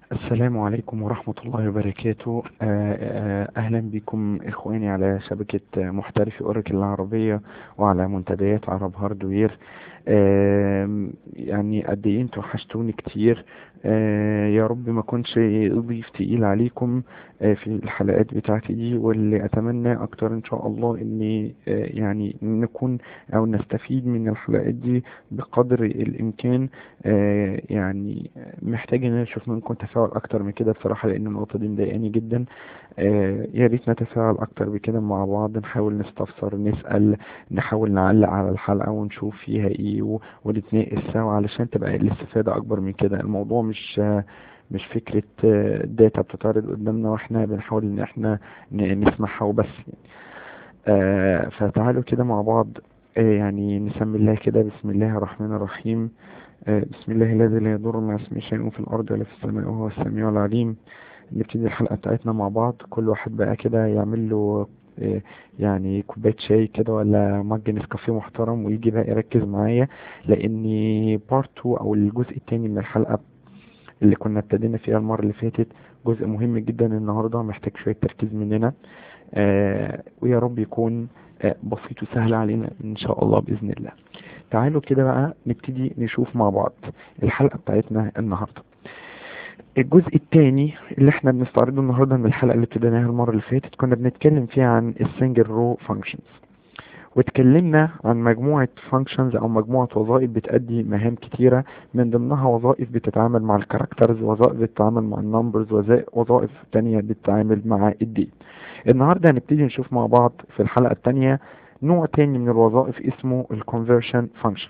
السلام عليكم ورحمة الله وبركاته آه، آه، أهلا بكم إخواني على شبكة محترفي أوراكل العربية وعلى منتديات عرب هاردوير آم، يعني قد إيه انتوا وحشتوني كتير آه، يا رب ما كنتش ضيف تقيل عليكم آه، في الحلقات بتاعتي دي واللي أتمنى أكتر إن شاء الله إني آه، يعني نكون أو نستفيد من الحلقات دي بقدر الإمكان آه، يعني محتاج ان انا اشوف منكم تفاعل اكتر من كده بصراحة لان النقطة دي مضايقاني جدا آه، يا ريت نتفاعل اكتر بكده مع بعض نحاول نستفسر نسأل نحاول نعلق على الحلقة ونشوف فيها ايه و- ونتناقش سوا علشان تبقى الاستفادة اكبر من كده الموضوع مش آه، مش فكرة آه، داتا بتتعرض قدامنا واحنا بنحاول ان احنا ن- نسمعها وبس يعني. آه، فتعالوا كده مع بعض آه، يعني نسمي الله كده بسم الله الرحمن الرحيم آه، بسم الله الذي لا يضر مع اسمه شيء في الأرض ولا في السماء وهو السميع العليم نبتدي الحلقة بتاعتنا مع بعض كل واحد بقى كده يعمل له آه، يعني كوباية شاي كده ولا مج نسكافيه محترم ويجي بقى يركز معايا لأن بارت 2 أو الجزء التاني من الحلقة اللي كنا ابتدينا فيها المرة اللي فاتت جزء مهم جدا النهاردة محتاج شوية تركيز مننا آه ويا رب يكون آه بسيط وسهل علينا إن شاء الله بإذن الله تعالوا كده بقى نبتدي نشوف مع بعض الحلقة بتاعتنا النهاردة الجزء الثاني اللي احنا بنستعرضه النهارده من الحلقة اللي ابتديناها المرة اللي فاتت كنا بنتكلم فيها عن السنجل رو فانكشنز واتكلمنا عن مجموعة فانكشنز او مجموعة وظائف بتأدي مهام كتيرة من ضمنها وظائف بتتعامل مع الكاركترز وظائف بتتعامل مع النمبرز وظائف تانية بتتعامل مع الديت النهاردة هنبتدي نشوف مع بعض في الحلقة التانية نوع تاني من الوظائف اسمه الكونفرشن فانكشن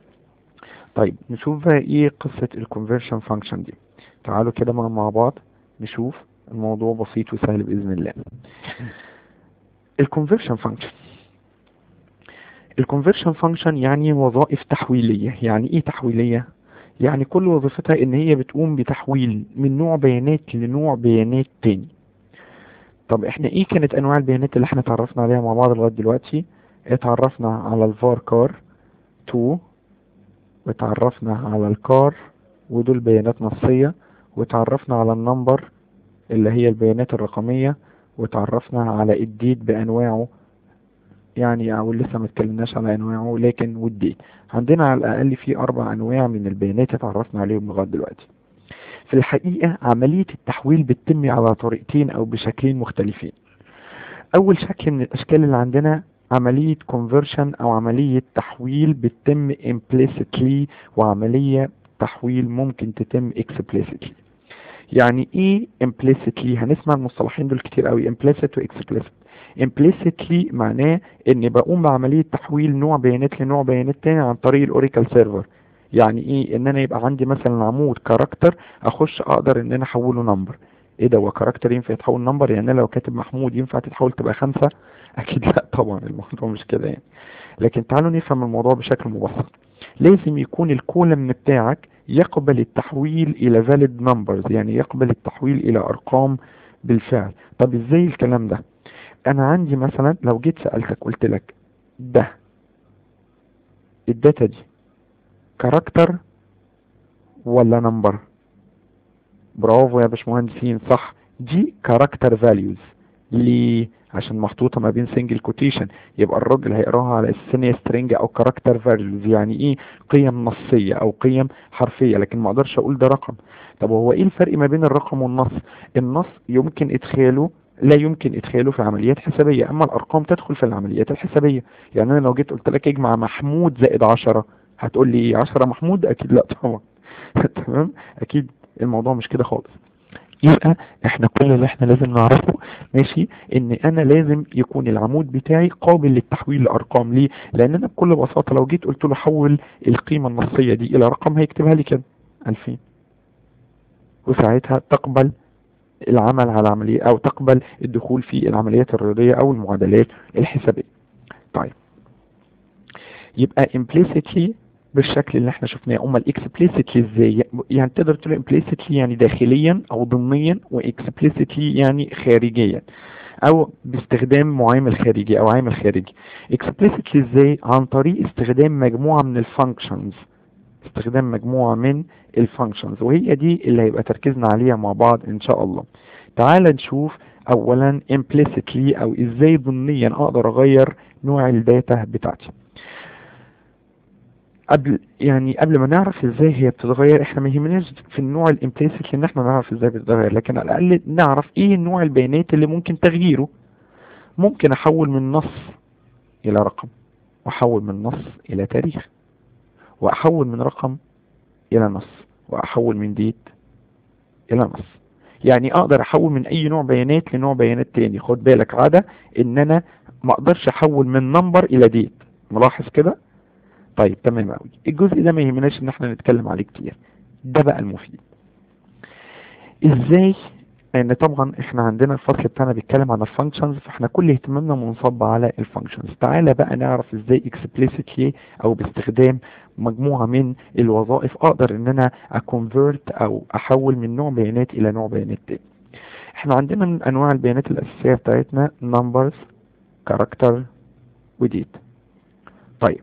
طيب نشوف بقى ايه قصة الكونفرشن فانكشن دي تعالوا كده مع مع بعض نشوف الموضوع بسيط وسهل بإذن الله الكونفرشن فانكشن الكونفرشن فانكشن يعني وظائف تحويلية يعني ايه تحويلية يعني كل وظيفتها ان هي بتقوم بتحويل من نوع بيانات لنوع بيانات تاني طب احنا ايه كانت انواع البيانات اللي احنا اتعرفنا عليها مع بعض لغاية دلوقتي اتعرفنا على الفار كار 2 واتعرفنا على الكار ودول بيانات نصية واتعرفنا على النمبر اللي هي البيانات الرقمية واتعرفنا على الديت بأنواعه يعني او لسه ما اتكلمناش على انواعه لكن والديت عندنا على الاقل في اربع انواع من البيانات اتعرفنا عليهم لغايه دلوقتي في الحقيقة عملية التحويل بتتم على طريقتين او بشكلين مختلفين اول شكل من الاشكال اللي عندنا عملية conversion او عملية تحويل بتتم implicitly وعملية تحويل ممكن تتم explicitly يعني ايه implicitly هنسمع المصطلحين دول كتير قوي implicit و explicit implicitly معناه ان بقوم بعملية تحويل نوع بيانات لنوع بيانات تاني عن طريق الاوراكل سيرفر يعني ايه ان انا يبقى عندي مثلا عمود كاركتر اخش اقدر ان انا احوله نمبر ايه ده هو كاركتر ينفع يتحول نمبر يعني أنا لو كاتب محمود ينفع تتحول تبقى خمسة اكيد لا طبعا الموضوع مش كده يعني لكن تعالوا نفهم الموضوع بشكل مبسط لازم يكون الكولم بتاعك يقبل التحويل الى valid numbers يعني يقبل التحويل الى ارقام بالفعل طب ازاي الكلام ده انا عندي مثلا لو جيت سألتك قلت لك ده الداتا دي كاركتر ولا نمبر برافو يا باشمهندسين صح دي كاركتر فاليوز ليه عشان محطوطة ما بين سنجل كوتيشن يبقى الراجل هيقراها على اساس ان هي سترينج او كاركتر فاليوز يعني ايه قيم نصية او قيم حرفية لكن ما اقدرش اقول ده رقم طب هو ايه الفرق ما بين الرقم والنص النص يمكن ادخاله لا يمكن ادخاله في عمليات حسابية اما الارقام تدخل في العمليات الحسابية يعني انا لو جيت قلت لك اجمع محمود زائد عشرة هتقول لي ايه عشرة محمود اكيد لا طبعا تمام اكيد الموضوع مش كده خالص يبقى احنا كل اللي احنا لازم نعرفه ماشي ان انا لازم يكون العمود بتاعي قابل للتحويل لارقام ليه لان انا بكل بساطة لو جيت قلت له حول القيمة النصية دي الى رقم هيكتبها لي كده 2000 وساعتها تقبل العمل على عملية او تقبل الدخول في العمليات الرياضية او المعادلات الحسابية طيب يبقى implicitly بالشكل اللي احنا شفناه امال explicitly ازاي يعني تقدر تقول implicitly يعني داخليا او ضمنيا و explicitly يعني خارجيا او باستخدام معامل خارجي او عامل خارجي explicitly ازاي عن طريق استخدام مجموعة من الفانكشنز استخدام مجموعة من الفانكشنز وهي دي اللي هيبقى تركيزنا عليها مع بعض ان شاء الله تعال نشوف اولا implicitly او ازاي ضمنيا اقدر اغير نوع الداتا بتاعتي قبل يعني قبل ما نعرف ازاي هي بتتغير احنا ما يهمناش في النوع الامبليسيت ان احنا نعرف ازاي بتتغير لكن على الاقل نعرف ايه نوع البيانات اللي ممكن تغييره ممكن احول من نص الى رقم واحول من نص الى تاريخ واحول من رقم الى نص واحول من ديت الى نص يعني اقدر احول من اي نوع بيانات لنوع بيانات تاني خد بالك عادة ان انا ما اقدرش احول من نمبر الى ديت ملاحظ كده طيب تمام قوي الجزء ده ما يهمناش ان احنا نتكلم عليه كتير ده بقى المفيد ازاي لان طبعا احنا عندنا الفصل بتاعنا بيتكلم عن الفانكشنز فاحنا كل اهتمامنا منصب على الفانكشنز تعالى بقى نعرف ازاي explicitly او باستخدام مجموعة من الوظائف اقدر ان انا اكونفرت او احول من نوع بيانات الى نوع بيانات تاني احنا عندنا من انواع البيانات الاساسية بتاعتنا numbers character وديت طيب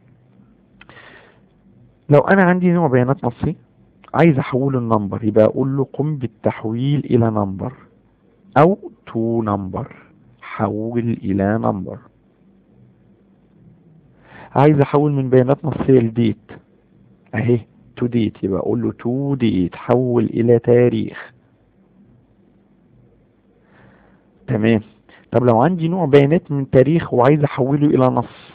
لو انا عندي نوع بيانات نصي عايز احوله النمبر يبقى اقول له قم بالتحويل الى نمبر او تو نمبر حول الى نمبر عايز احول من بيانات نصية لديت اهي تو ديت يبقى اقول له تو ديت حول الى تاريخ تمام طب لو عندي نوع بيانات من تاريخ وعايز احوله الى نص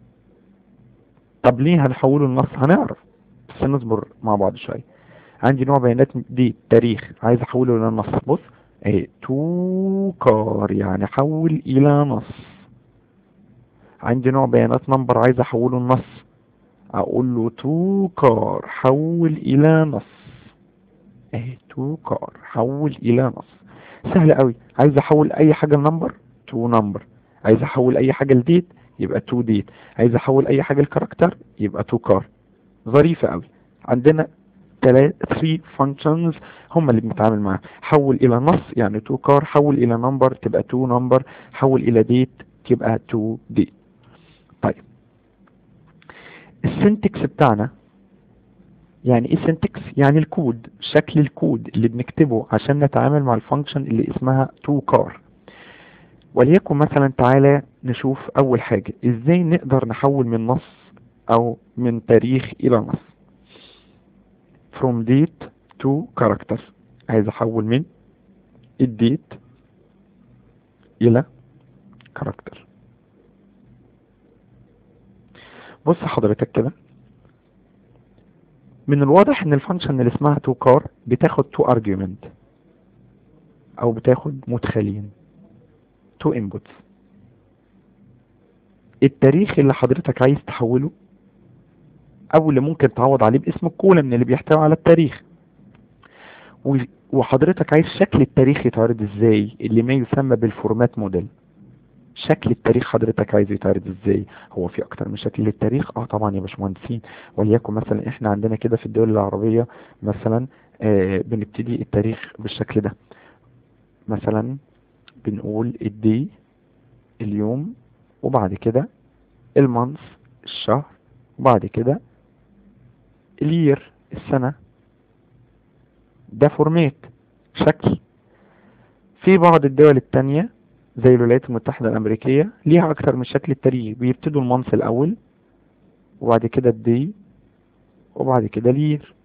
طب ليه هنحوله لنص هنعرف بس نصبر مع بعض شوية عندي نوع بيانات دي تاريخ عايز احوله الى نص بص اهي تو كار يعني حول الى نص عندي نوع بيانات نمبر عايز احوله لنص اقول له تو كار حول الى نص اهي تو كار حول الى نص سهل قوي عايز احول اي حاجة لنمبر تو نمبر عايز احول اي حاجة لديت يبقى تو ديت عايز احول اي حاجة لكاركتر يبقى تو كار ظريفة قوي عندنا 3 functions هم اللي بنتعامل معاهم حول الى نص يعني تو كار حول الى نمبر تبقى تو نمبر حول الى ديت تبقى تو ديت طيب السنتكس بتاعنا يعني ايه سنتكس يعني الكود شكل الكود اللي بنكتبه عشان نتعامل مع الفانكشن اللي اسمها تو كار وليكن مثلا تعالى نشوف اول حاجة ازاي نقدر نحول من نص او من تاريخ الى نص from date to character عايز احول من الديت الى character بص حضرتك كده من الواضح ان الفانكشن اللي اسمها تو كار بتاخد تو argument او بتاخد مدخلين تو inputs التاريخ اللي حضرتك عايز تحوله او اللي ممكن تعوض عليه باسم الكولم اللي بيحتوي على التاريخ وحضرتك عايز شكل التاريخ يتعرض ازاي اللي ما يسمى بالفورمات موديل شكل التاريخ حضرتك عايز يتعرض ازاي هو في اكتر من شكل للتاريخ اه طبعا يا باشمهندسين وليكن مثلا احنا عندنا كده في الدول العربية مثلا آه بنبتدي التاريخ بالشكل ده مثلا بنقول الدي اليوم وبعد كده المانث الشهر وبعد كده الير السنة ده فورمات شكل في بعض الدول التانية زي الولايات المتحدة الأمريكية ليها أكتر من شكل التاريخ بيبتدوا المنص الأول وبعد كده الدي وبعد كده الير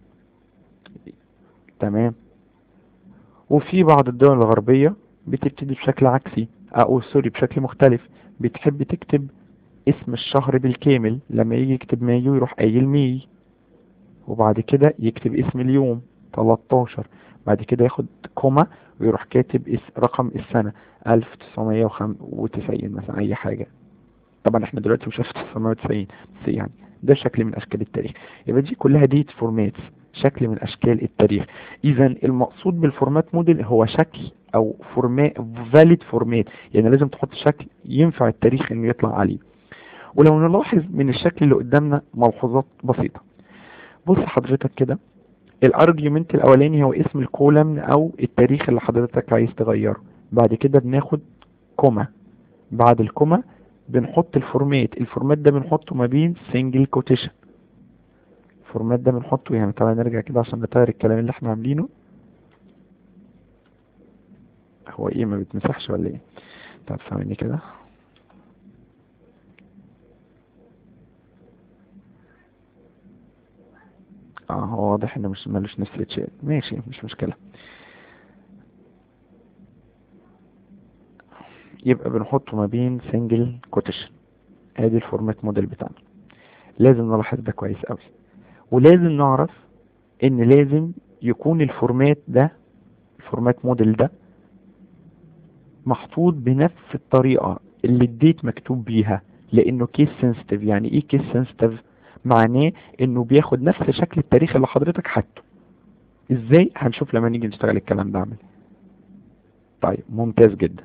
تمام وفي بعض الدول الغربية بتبتدي بشكل عكسي أو سوري بشكل مختلف بتحب تكتب اسم الشهر بالكامل لما يجي يكتب مايو يروح قايل مي وبعد كده يكتب اسم اليوم 13 بعد كده ياخد كوما ويروح كاتب اس رقم السنة 1990 مثلا اي حاجة طبعا احنا دلوقتي مش 1990 بس يعني ده شكل من اشكال التاريخ يبقى دي كلها ديت فورماتس شكل من اشكال التاريخ اذا المقصود بالفورمات موديل هو شكل او فورمات فاليد فورمات يعني لازم تحط شكل ينفع التاريخ انه يطلع عليه ولو نلاحظ من الشكل اللي قدامنا ملحوظات بسيطة بص حضرتك كده الارجيومنت الاولاني هو اسم الكولم او التاريخ اللي حضرتك عايز تغيره بعد كده بناخد كوما بعد الكوما بنحط الفورمات الفورمات ده بنحطه ما بين سنجل كوتيشن الفورمات ده بنحطه يعني تعالى نرجع كده عشان نطير الكلام اللي احنا عاملينه هو ايه ما بيتمسحش ولا ايه طب ثواني كده اه هو واضح انه مش ملوش نفس الشيء ماشي مش مشكلة يبقى بنحطه ما بين سنجل كوتيشن ادي الفورمات موديل بتاعنا لازم نلاحظ ده كويس قوي ولازم نعرف ان لازم يكون الفورمات ده الفورمات موديل ده محطوط بنفس الطريقة اللي الديت مكتوب بيها لانه كيس سنسيتيف يعني ايه كيس سنسيتيف معناه انه بياخد نفس شكل التاريخ اللي حضرتك حاطه ازاي هنشوف لما نيجي نشتغل الكلام ده عملي طيب ممتاز جدا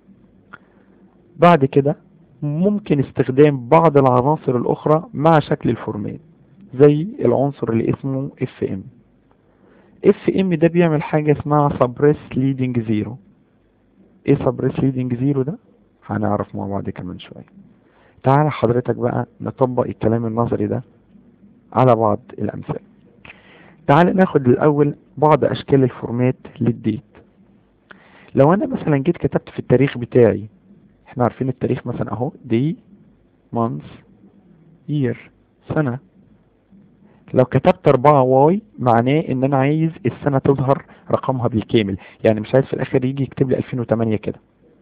بعد كده ممكن استخدام بعض العناصر الاخرى مع شكل الفورمات زي العنصر اللي اسمه اف ام اف ام ده بيعمل حاجة اسمها suppress leading zero ايه suppress leading zero ده هنعرف مع بعض كمان شوية تعالى حضرتك بقى نطبق الكلام النظري ده على بعض الامثله تعالى ناخد الاول بعض اشكال الفورمات للديت لو انا مثلا جيت كتبت في التاريخ بتاعي احنا عارفين التاريخ مثلا اهو دي month year سنة لو كتبت 4 واي معناه ان انا عايز السنة تظهر رقمها بالكامل يعني مش عايز في الاخر يجي يكتب لي 2008 كده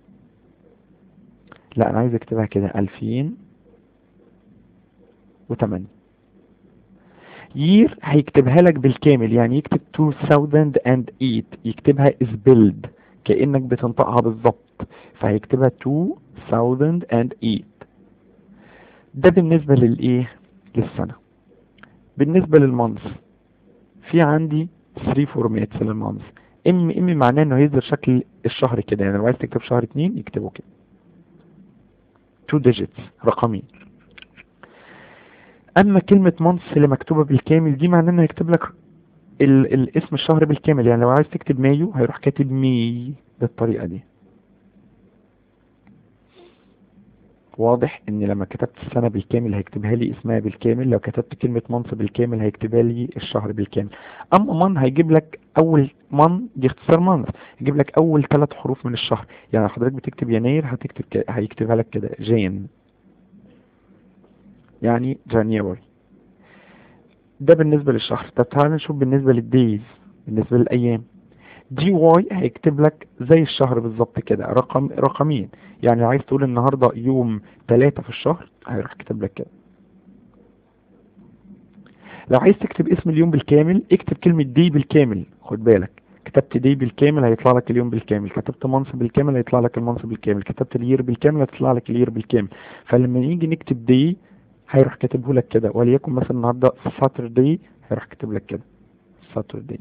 لا انا عايز اكتبها كده 2008 year هيكتبها لك بالكامل يعني يكتب 2008 يكتبها is build كأنك بتنطقها بالظبط فهيكتبها 2008 ده بالنسبة للايه للسنة بالنسبة للمانث في عندي 3 فورماتس للمانث ام ام معناه انه هيظهر شكل الشهر كده يعني لو عايز تكتب شهر 2 يكتبه كده 2 digits رقمين اما كلمة months اللي مكتوبة بالكامل دي معناه انه هيكتب لك ال ال اسم الشهر بالكامل يعني لو عايز تكتب مايو هيروح كاتب مي بالطريقة دي واضح ان لما كتبت السنة بالكامل هيكتبها لي اسمها بالكامل لو كتبت كلمة month بالكامل هيكتبها لي الشهر بالكامل اما من هيجيب لك اول من دي اختصار month يجيب لك اول ثلاث حروف من الشهر يعني حضرتك بتكتب يناير هتكتب ك... هيكتبها لك كده جان يعني جانيوري ده بالنسبة للشهر طب تعالى نشوف بالنسبة للديز بالنسبة للأيام دي واي هيكتب لك زي الشهر بالظبط كده رقم رقمين يعني لو عايز تقول النهاردة يوم ثلاثة في الشهر هيروح كتب لك كده لو عايز تكتب اسم اليوم بالكامل اكتب كلمة دي بالكامل خد بالك كتبت دي بالكامل هيطلع لك اليوم بالكامل كتبت منصب بالكامل هيطلع لك المنصب بالكامل كتبت الير بالكامل هيطلع لك الير بالكامل فلما نيجي نكتب دي هيروح كاتبه لك كده وليكن مثلا النهارده ساتردي هيروح كاتب لك كده ساتردي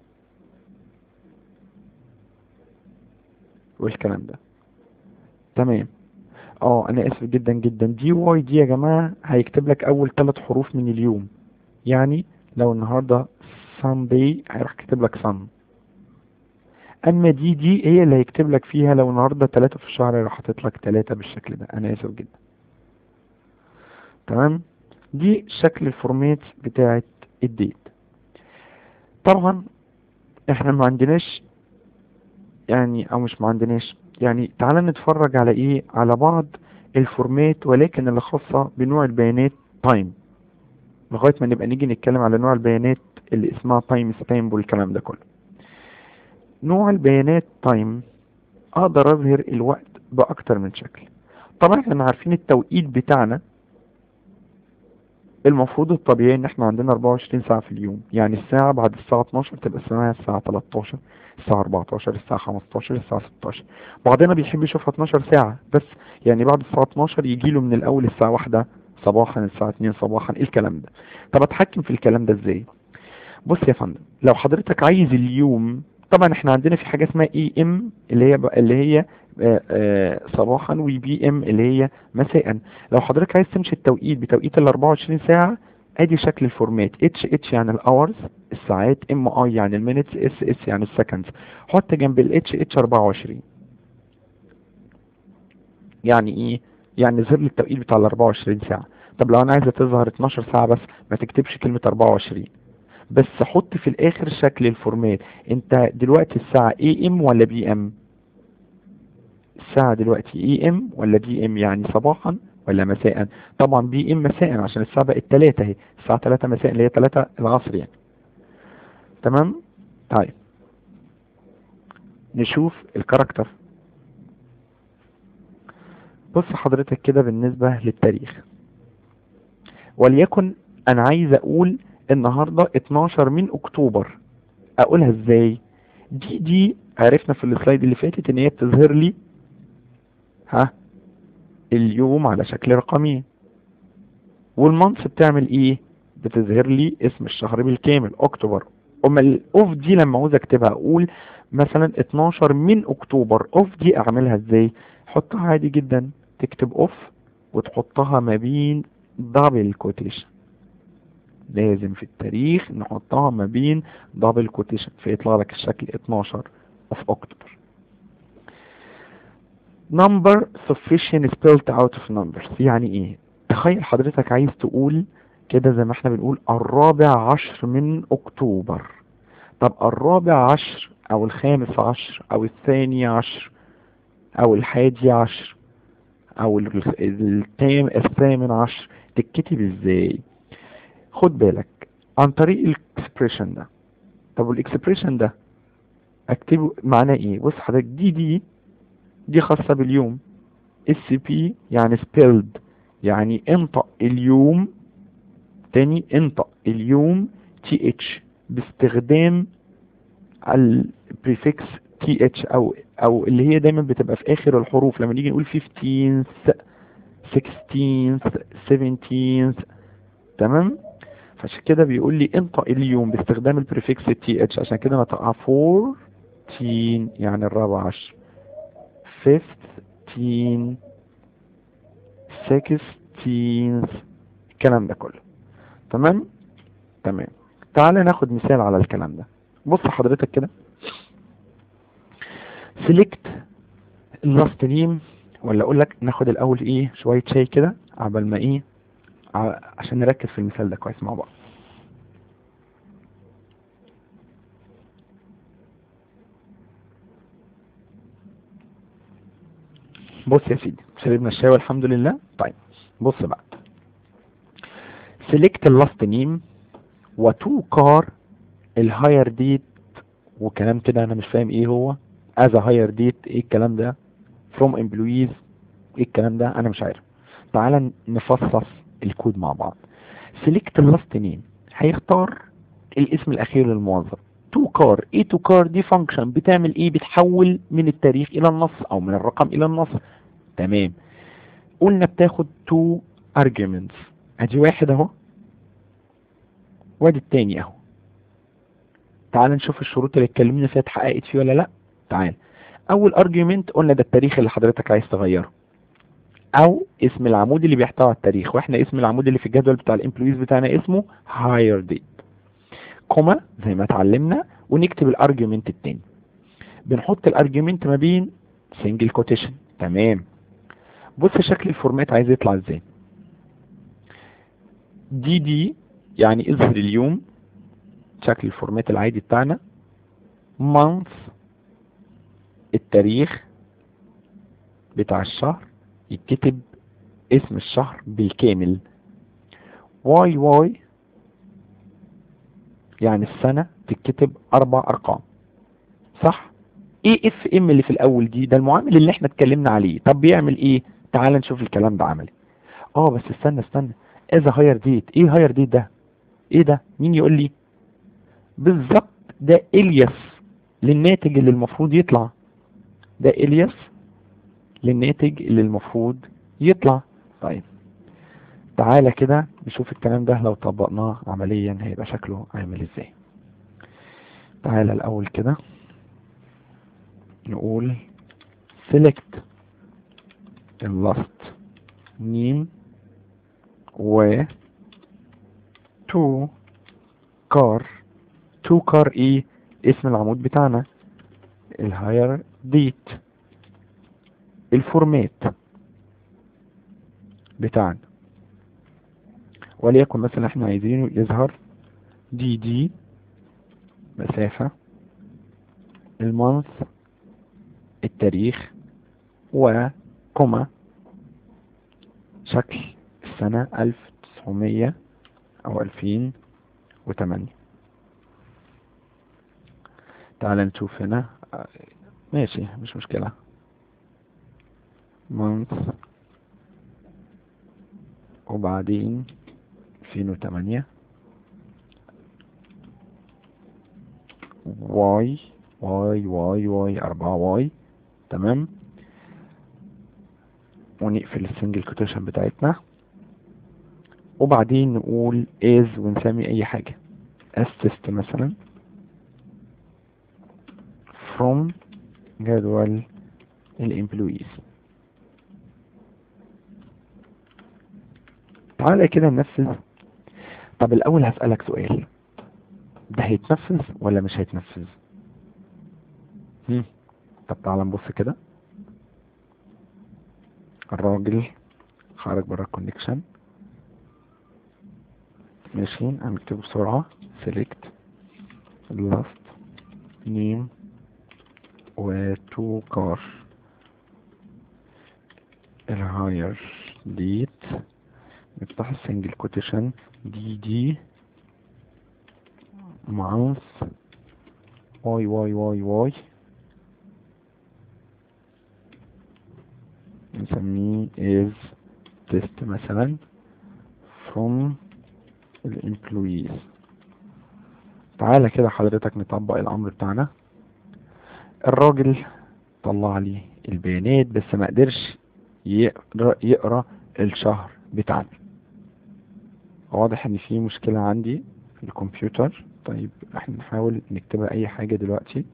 والكلام ده تمام اه انا اسف جدا جدا دي واي دي يا جماعه هيكتب لك اول ثلاث حروف من اليوم يعني لو النهارده Sunday هيروح كاتب لك sun اما دي دي هي اللي هيكتب لك فيها لو النهارده ثلاثة في الشهر هيروح حاطط لك ثلاثة بالشكل ده انا اسف جدا تمام دي شكل الفورمات بتاعت الديت طبعا احنا ما عندناش يعني او مش ما عندناش يعني تعالى نتفرج على ايه على بعض الفورمات ولكن اللي خاصة بنوع البيانات تايم لغاية ما نبقى نيجي نتكلم على نوع البيانات اللي اسمها تايم ستامب والكلام ده كله نوع البيانات تايم اقدر اظهر الوقت باكتر من شكل طبعا احنا عارفين التوقيت بتاعنا المفروض الطبيعي ان احنا عندنا 24 ساعة في اليوم يعني الساعة بعد الساعة 12 تبقى اسمها الساعة 13 الساعة 14 الساعة 15 الساعة 16 بعضنا بيحب يشوفها 12 ساعة بس يعني بعد الساعة 12 يجي له من الاول الساعة 1 صباحا الساعة 2 صباحا ايه الكلام ده طب اتحكم في الكلام ده ازاي بص يا فندم لو حضرتك عايز اليوم طبعا احنا عندنا في حاجة اسمها اي ام اللي هي اللي هي آآ آآ صباحا وبي ام اللي هي مساء لو حضرتك عايز تمشي التوقيت بتوقيت ال 24 ساعة ادي شكل الفورمات اتش اتش يعني الاورز الساعات ام اي يعني المينتس اس اس يعني السكندز حط جنب الاتش اتش 24 يعني ايه يعني ظهر لي التوقيت بتاع ال 24 ساعة طب لو انا عايزه تظهر 12 ساعه بس ما تكتبش كلمه 24 بس حط في الاخر شكل الفورمات انت دلوقتي الساعه اي ام ولا بي ام الساعه دلوقتي اي ام ولا بي ام يعني صباحا ولا مساء طبعا بي ام مساء عشان الساعه بقت 3 اهي الساعه 3 مساء اللي هي 3 العصر يعني تمام طيب نشوف الكاركتر بص حضرتك كده بالنسبة للتاريخ وليكن انا عايز اقول النهاردة 12 من اكتوبر اقولها ازاي دي دي عرفنا في السلايد اللي فاتت ان هي بتظهر لي ها اليوم على شكل رقمي والمنص بتعمل ايه بتظهر لي اسم الشهر بالكامل اكتوبر اما الاوف دي لما عاوز اكتبها اقول مثلا 12 من اكتوبر اوف دي اعملها ازاي حطها عادي جدا تكتب اوف وتحطها ما بين دبل كوتيشن لازم في التاريخ نحطها ما بين دبل كوتيشن فيطلع لك الشكل 12 اوف اكتوبر number sufficient spelled out of numbers يعني ايه تخيل حضرتك عايز تقول كده زي ما احنا بنقول الرابع عشر من اكتوبر طب الرابع عشر او الخامس عشر او الثاني عشر او الحادي عشر او التام الثامن عشر تتكتب ازاي خد بالك عن طريق الاكسبريشن ده طب والاكسبريشن ده اكتبه معناه ايه بص حضرتك دي دي دي خاصة باليوم اس بي يعني spelled يعني انطق اليوم تاني انطق اليوم تي اتش باستخدام البريفكس تي اتش او او اللي هي دايما بتبقى في اخر الحروف لما نيجي نقول 15th 16th 17th تمام فعشان كده بيقول لي انطق اليوم باستخدام البريفكس تي اتش عشان كده نطقها 14 يعني الرابع عشر 15 16 الكلام ده كله تمام تمام تعالى ناخد مثال على الكلام ده بص حضرتك كده سيلكت اللاست نيم ولا اقول لك ناخد الاول ايه شويه شاي كده عبال ما ايه عشان نركز في المثال ده كويس مع بعض بص يا سيدي شربنا الشاي والحمد لله طيب بص بقى سيلكت اللاست نيم وتو كار الهاير ديت وكلام كده انا مش فاهم ايه هو از هاير ديت ايه الكلام ده فروم امبلويز ايه الكلام ده انا مش عارف تعال نفصص الكود مع بعض سيلكت اللاست نيم هيختار الاسم الاخير للموظف تو كار ايه تو كار دي فانكشن بتعمل ايه بتحول من التاريخ الى النص او من الرقم الى النص تمام قلنا بتاخد تو arguments ادي واحد اهو وادي التاني اهو تعال نشوف الشروط اللي اتكلمنا فيها اتحققت فيه ولا لا تعال اول argument قلنا ده التاريخ اللي حضرتك عايز تغيره او اسم العمود اللي بيحتوي على التاريخ واحنا اسم العمود اللي في الجدول بتاع الامبلويز بتاعنا اسمه higher date كوما زي ما اتعلمنا ونكتب الارجيومنت التاني بنحط الارجيومنت ما بين سنجل كوتيشن تمام بص شكل الفورمات عايز يطلع ازاي دي دي يعني اظهر اليوم شكل الفورمات العادي بتاعنا month التاريخ بتاع الشهر يتكتب اسم الشهر بالكامل واي واي يعني السنة تتكتب أربع أرقام صح؟ ايه اف ام اللي في الأول دي ده المعامل اللي احنا اتكلمنا عليه طب بيعمل ايه؟ تعال نشوف الكلام ده عملي اه بس استنى استنى اذا هاير ديت ايه هاير ديت ده؟ ايه ده؟ مين يقول لي؟ بالظبط ده الياس للناتج اللي المفروض يطلع ده الياس للناتج اللي المفروض يطلع طيب تعالى كده نشوف الكلام ده لو طبقناه عمليا هيبقى شكله عامل ازاي تعالى الاول كده نقول select last name و to car to car ايه اسم العمود بتاعنا الهاير ديت الفورمات بتاعنا وليكن مثلا احنا عايزينه يظهر دي دي مسافة المانث التاريخ وكما شكل السنة ألف تسعمية أو ألفين وتمانية تعال نشوف هنا ماشي مش مشكلة month وبعدين ألفين وتمانية واي واي واي واي أربعة واي تمام ونقفل السنجل كوتيشن بتاعتنا وبعدين نقول is ونسمي أي حاجة assist مثلا from جدول الامبلويز تعالى كده ننفذ طب الأول هسألك سؤال ده هيتنفذ ولا مش هيتنفذ هم. طب تعالى نبص كده الراجل خرج بره الكونكشن ماشي هنكتبه بسرعة select last name و to car الهاير ديت نفتح السنجل كوتيشن دي دي ماوس واي واي واي واي نسميه is test مثلا from الامبلويز تعالى كده حضرتك نطبق الامر بتاعنا الراجل طلع لي البيانات بس ما قدرش يقرا, يقرأ الشهر بتاعنا واضح ان في مشكلة عندي في الكمبيوتر طيب احنا نحاول نكتبها اي حاجة دلوقتي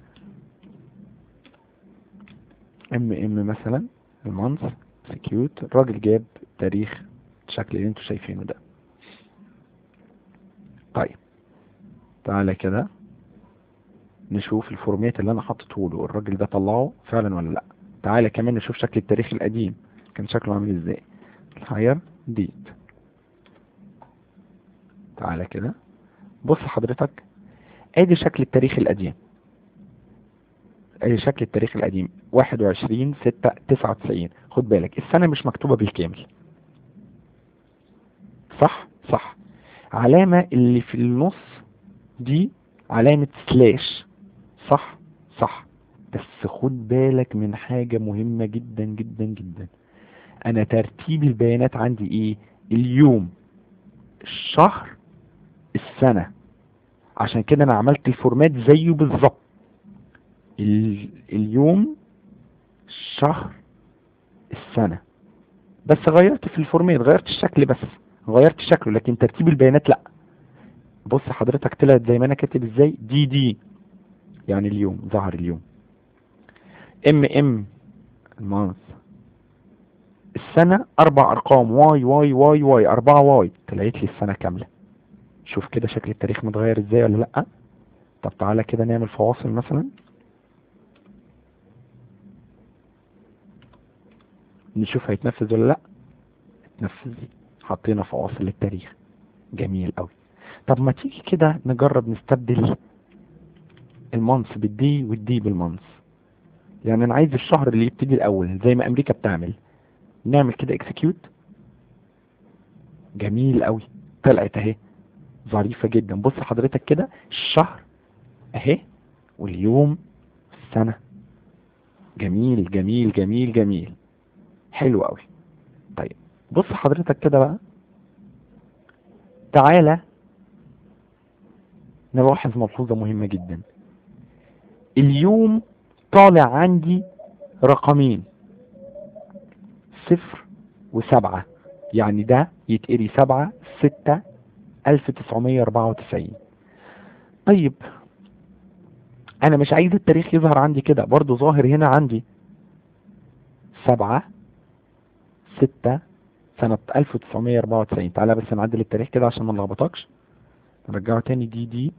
ام ام مثلا المانث سكيوت الراجل جاب تاريخ الشكل اللي انتوا شايفينه ده طيب تعالى كده نشوف الفورمات اللي انا حاطته له الراجل ده طلعه فعلا ولا لا تعالى كمان نشوف شكل التاريخ القديم كان شكله عامل ازاي الهاير ديت تعالى كده بص حضرتك ادي شكل التاريخ القديم ادي شكل التاريخ القديم 21 6 99 خد بالك السنة مش مكتوبة بالكامل صح صح علامة اللي في النص دي علامة سلاش صح صح بس خد بالك من حاجة مهمة جدا جدا جدا انا ترتيب البيانات عندي ايه اليوم الشهر السنة عشان كده انا عملت الفورمات زيه بالظبط اليوم الشهر السنة بس غيرت في الفورمات غيرت الشكل بس غيرت شكله لكن ترتيب البيانات لا بص حضرتك طلعت زي ما انا كاتب ازاي دي دي يعني اليوم ظهر اليوم ام ام المانث السنة اربع ارقام واي واي واي واي اربعة واي طلعت لي السنة كاملة شوف كده شكل التاريخ متغير ازاي ولا لا طب تعالى كده نعمل فواصل مثلا نشوف هيتنفذ ولا لا اتنفذ حطينا فواصل للتاريخ جميل قوي طب ما تيجي كده نجرب نستبدل المانث بالدي والدي بالمانث يعني انا عايز الشهر اللي يبتدي الاول زي ما امريكا بتعمل نعمل كده اكسكيوت جميل قوي طلعت اهي ظريفة جدا بص حضرتك كده الشهر اهي واليوم السنة جميل جميل جميل جميل حلو قوي طيب بص حضرتك كده بقى تعالى نلاحظ ملحوظة مهمة جدا اليوم طالع عندي رقمين صفر وسبعة يعني ده يتقري سبعة ستة ألف تسعمية أربعة وتسعين طيب أنا مش عايز التاريخ يظهر عندي كده برضو ظاهر هنا عندي سبعة ستة سنة 1994 تعالى بس نعدل التاريخ كده عشان ما نلخبطكش نرجعه تاني دي دي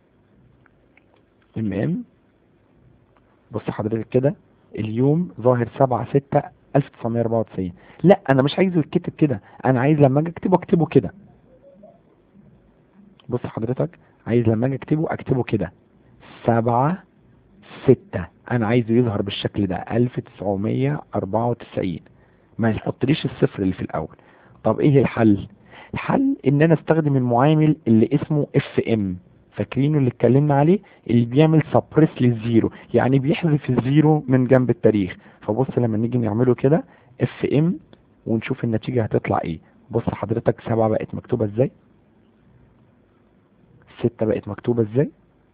ام ام بص حضرتك كده اليوم ظاهر 7 6 1994 لا انا مش عايزه يتكتب كده انا عايز لما اجي اكتبه اكتبه كده بص حضرتك عايز لما اجي اكتبه اكتبه كده سبعة ستة انا عايزه يظهر بالشكل ده الف تسعمية اربعة وتسعين ما يحطليش الصفر اللي في الاول طب ايه الحل الحل ان انا استخدم المعامل اللي اسمه اف ام فاكرينه اللي اتكلمنا عليه اللي بيعمل سبريس للزيرو يعني بيحذف الزيرو من جنب التاريخ فبص لما نيجي نعمله كده اف ام ونشوف النتيجة هتطلع ايه بص حضرتك سبعة بقت مكتوبة ازاي ستة بقت مكتوبة ازاي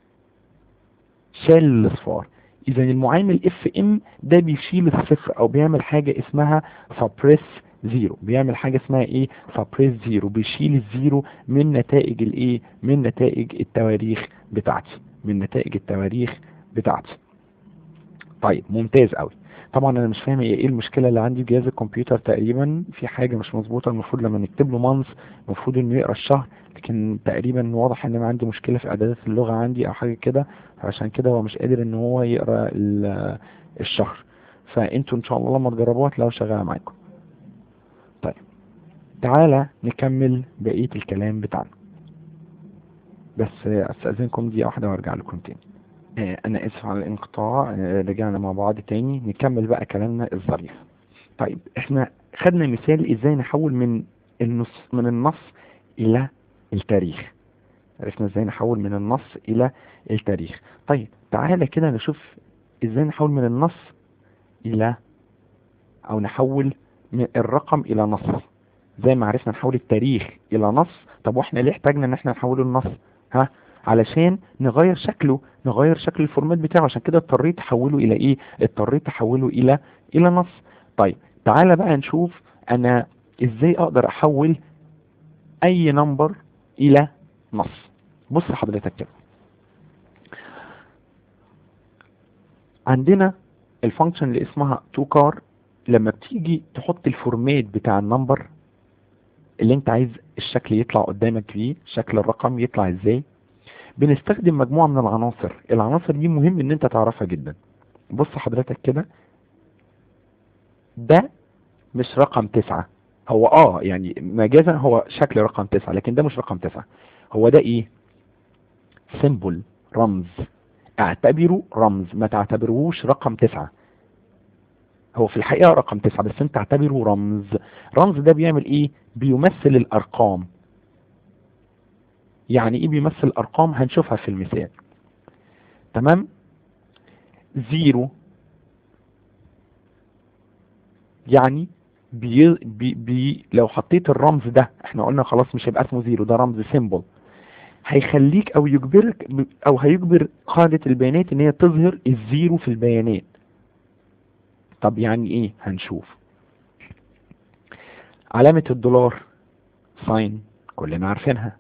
شال الاصفار اذا المعامل اف ام ده بيشيل الصفر او بيعمل حاجة اسمها سبريس زيرو بيعمل حاجة اسمها ايه سبريس زيرو بيشيل الزيرو من نتائج الايه من نتائج التواريخ بتاعتي من نتائج التواريخ بتاعتي طيب ممتاز قوي طبعا انا مش فاهم ايه المشكله اللي عندي في جهاز الكمبيوتر تقريبا في حاجه مش مظبوطه المفروض لما نكتب له مانث المفروض انه يقرا الشهر لكن تقريبا واضح ان انا عندي مشكله في اعدادات اللغه عندي او حاجه كده عشان كده هو مش قادر ان هو يقرا الشهر فانتوا ان شاء الله لما تجربوها هتلاقوها شغاله معاكم طيب تعالى نكمل بقيه الكلام بتاعنا بس استاذنكم دي واحده وارجع لكم تاني انا اسف على الانقطاع رجعنا مع بعض تاني نكمل بقى كلامنا الظريف طيب احنا خدنا مثال ازاي نحول من النص من النص الى التاريخ عرفنا ازاي نحول من النص الى التاريخ طيب تعالى كده نشوف ازاي نحول من النص الى او نحول من الرقم الى نص زي ما عرفنا نحول التاريخ الى نص طب واحنا ليه احتاجنا ان احنا نحوله لنص ها علشان نغير شكله نغير شكل الفورمات بتاعه عشان كده اضطريت احوله الى ايه اضطريت احوله الى الى نص طيب تعالى بقى نشوف انا ازاي اقدر احول اي نمبر الى نص بص حضرتك كده عندنا الفانكشن اللي اسمها تو كار لما بتيجي تحط الفورمات بتاع النمبر اللي انت عايز الشكل يطلع قدامك فيه شكل الرقم يطلع ازاي بنستخدم مجموعة من العناصر العناصر دي مهم ان انت تعرفها جدا بص حضرتك كده ده مش رقم تسعة هو اه يعني مجازا هو شكل رقم تسعة لكن ده مش رقم تسعة هو ده ايه سيمبل رمز اعتبره رمز ما تعتبروش رقم تسعة هو في الحقيقة رقم تسعة بس انت اعتبره رمز رمز ده بيعمل ايه بيمثل الارقام يعني ايه بيمثل الارقام هنشوفها في المثال تمام زيرو يعني بي بي بي لو حطيت الرمز ده احنا قلنا خلاص مش هيبقى اسمه زيرو ده رمز سيمبل هيخليك او يجبرك او هيجبر قاعدة البيانات ان هي تظهر الزيرو في البيانات طب يعني ايه هنشوف علامة الدولار ساين كلنا عارفينها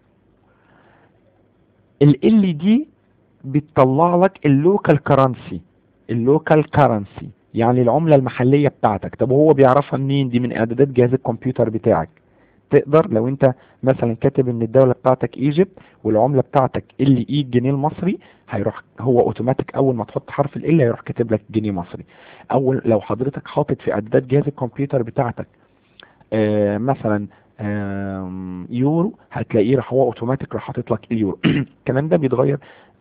ال دي بتطلع لك اللوكال كرنسي اللوكال كرنسي يعني العملة المحلية بتاعتك طب هو بيعرفها منين دي من اعدادات جهاز الكمبيوتر بتاعك تقدر لو انت مثلا كاتب ان الدولة بتاعتك ايجيبت والعملة بتاعتك اللي اي الجنيه المصري هيروح هو اوتوماتيك اول ما تحط حرف ال هيروح كاتب لك جنيه مصري اول لو حضرتك حاطط في اعدادات جهاز الكمبيوتر بتاعتك آه مثلا يورو هتلاقيه راح هو اوتوماتيك راح حاطط لك اليورو الكلام ده بيتغير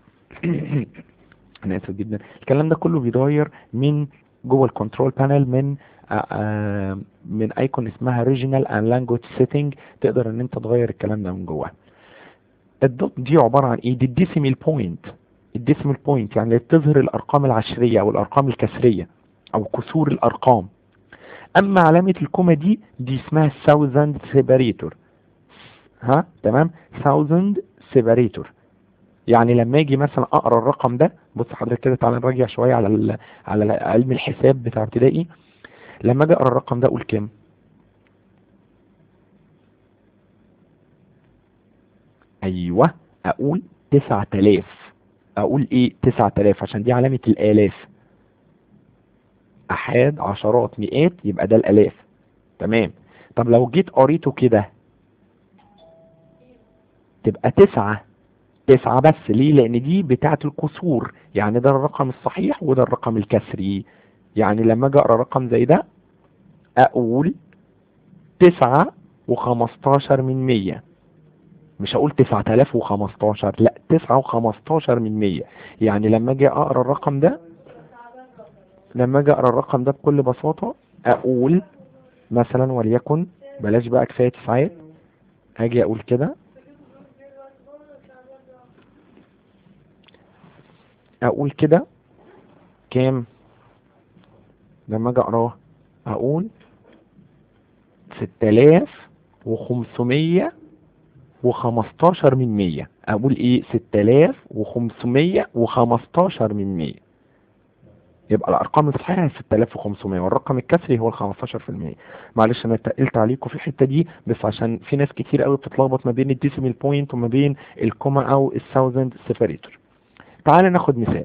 انا اسف جدا الكلام ده كله بيتغير من جوه الكنترول بانل من آآ آآ من ايكون اسمها ريجنال اند لانجوج سيتنج تقدر ان انت تغير الكلام ده من جوه الدوت دي عباره عن ايه دي الديسيمال بوينت الديسيمال بوينت يعني اللي بتظهر الارقام العشريه او الارقام الكسريه او كسور الارقام اما علامة الكوما دي دي اسمها thousand separator ها تمام thousand separator يعني لما اجي مثلا اقرا الرقم ده بص حضرتك كده تعالى نراجع شويه على ال... على علم الحساب بتاع ابتدائي لما اجي اقرا الرقم ده اقول كام ايوه اقول 9000 اقول ايه 9000 عشان دي علامه الالاف احاد عشرات مئات يبقى ده الالاف تمام طب لو جيت قريته كده تبقى تسعة تسعة بس ليه لان دي بتاعة الكسور يعني ده الرقم الصحيح وده الرقم الكسري يعني لما اجي اقرا رقم زي ده اقول تسعة وخمستاشر من مية مش هقول 9015 لا 9 و15 من 100 يعني لما اجي اقرا الرقم ده لما اجي اقرا الرقم ده بكل بساطة اقول مثلا وليكن بلاش بقى كفاية تسعات هاجي اقول كده اقول كده كام لما اجي اقراه اقول ستة آلاف وخمسمية وخمستاشر من مية اقول ايه ستة آلاف وخمسمية وخمستاشر من مية يبقى الارقام الصحيحه 6500 والرقم الكسري هو ال 15% معلش انا اتقلت عليكم في الحته دي بس عشان في ناس كتير قوي بتتلخبط ما بين الديسيمال بوينت وما بين الكوما او الثاوزند سيبريتور تعال ناخد مثال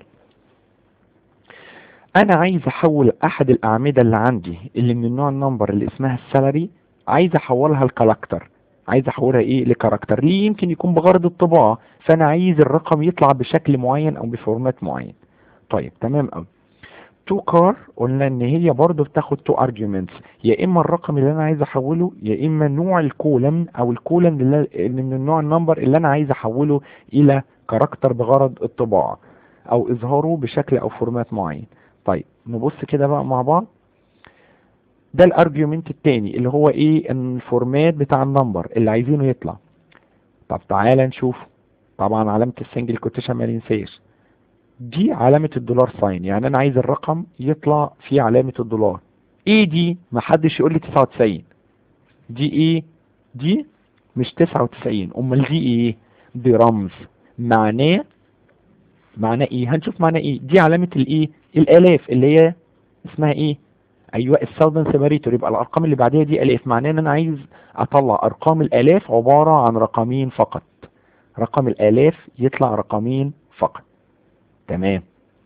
انا عايز احول احد الاعمده اللي عندي اللي من النوع النمبر اللي اسمها السالري عايز احولها لكاركتر عايز احولها ايه لكاركتر ليه يمكن يكون بغرض الطباعه فانا عايز الرقم يطلع بشكل معين او بفورمات معين طيب تمام قوي تو كار قلنا ان هي برضو بتاخد تو ارجيومنتس يا اما الرقم اللي انا عايز احوله يا اما نوع الكولم او الكولم اللي اللي من النوع النمبر اللي انا عايز احوله الى كاركتر بغرض الطباعه او اظهاره بشكل او فورمات معين طيب نبص كده بقى مع بعض ده الارجيومنت التاني اللي هو ايه ان الفورمات بتاع النمبر اللي عايزينه يطلع طب تعالى نشوف طبعا علامة السنجل كوتيشن ما ننساش دي علامة الدولار ساين يعني انا عايز الرقم يطلع فيه علامة الدولار ايه دي محدش يقول لي 99 دي ايه دي مش 99 امال دي ايه دي رمز معناه معناه ايه هنشوف معناه ايه دي علامة الايه الالاف اللي هي اسمها ايه ايوه الساوثن سيبريتور يبقى الارقام اللي بعديها دي الاف معناه ان انا عايز اطلع ارقام الالاف عبارة عن رقمين فقط رقم الالاف يطلع رقمين فقط تمام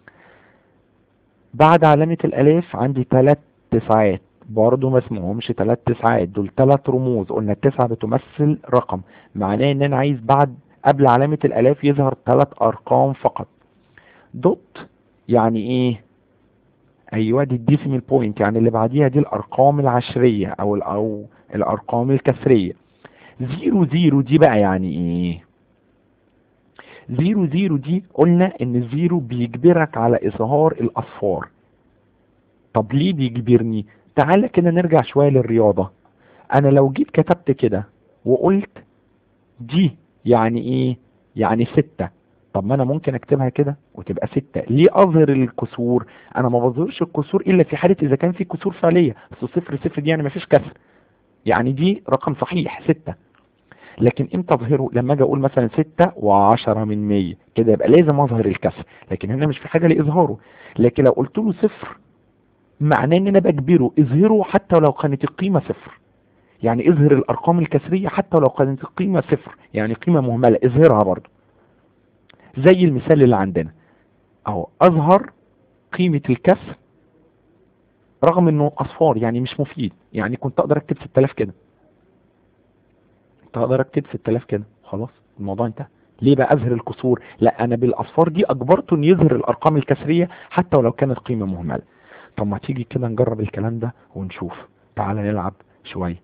بعد علامة الالاف عندي ثلاث تسعات برضه ما اسمهمش ثلاث تسعات دول ثلاث رموز قلنا التسعة بتمثل رقم معناه ان انا عايز بعد قبل علامة الالاف يظهر ثلاث ارقام فقط دوت يعني ايه ايوه دي الديسيمال بوينت يعني اللي بعديها دي الارقام العشرية او ال او الارقام الكسرية زيرو زيرو دي بقى يعني ايه زيرو زيرو دي قلنا ان الزيرو بيجبرك على اظهار الاصفار طب ليه بيجبرني تعالى كده نرجع شوية للرياضة انا لو جيت كتبت كده وقلت دي يعني ايه يعني ستة طب ما انا ممكن اكتبها كده وتبقى ستة ليه اظهر الكسور انا ما بظهرش الكسور الا في حالة اذا كان في كسور فعلية اصل صفر صفر دي يعني ما فيش كسر يعني دي رقم صحيح ستة لكن امتى اظهره لما اجي اقول مثلا ستة وعشرة من مية كده يبقى لازم اظهر الكسر لكن هنا مش في حاجة لاظهاره لكن لو قلت له صفر معناه ان انا بجبره اظهره حتى لو كانت القيمة صفر يعني اظهر الارقام الكسرية حتى لو كانت القيمة صفر يعني قيمة مهملة اظهرها برضو زي المثال اللي عندنا اهو اظهر قيمة الكسر رغم انه اصفار يعني مش مفيد يعني كنت اقدر اكتب 6000 كده كنت اقدر اكتب 6000 كده خلاص الموضوع انتهى ليه بقى اظهر الكسور لا انا بالاصفار دي اجبرته ان يظهر الارقام الكسرية حتى ولو كانت قيمة مهملة طب ما تيجي كده نجرب الكلام ده ونشوف تعال نلعب شوية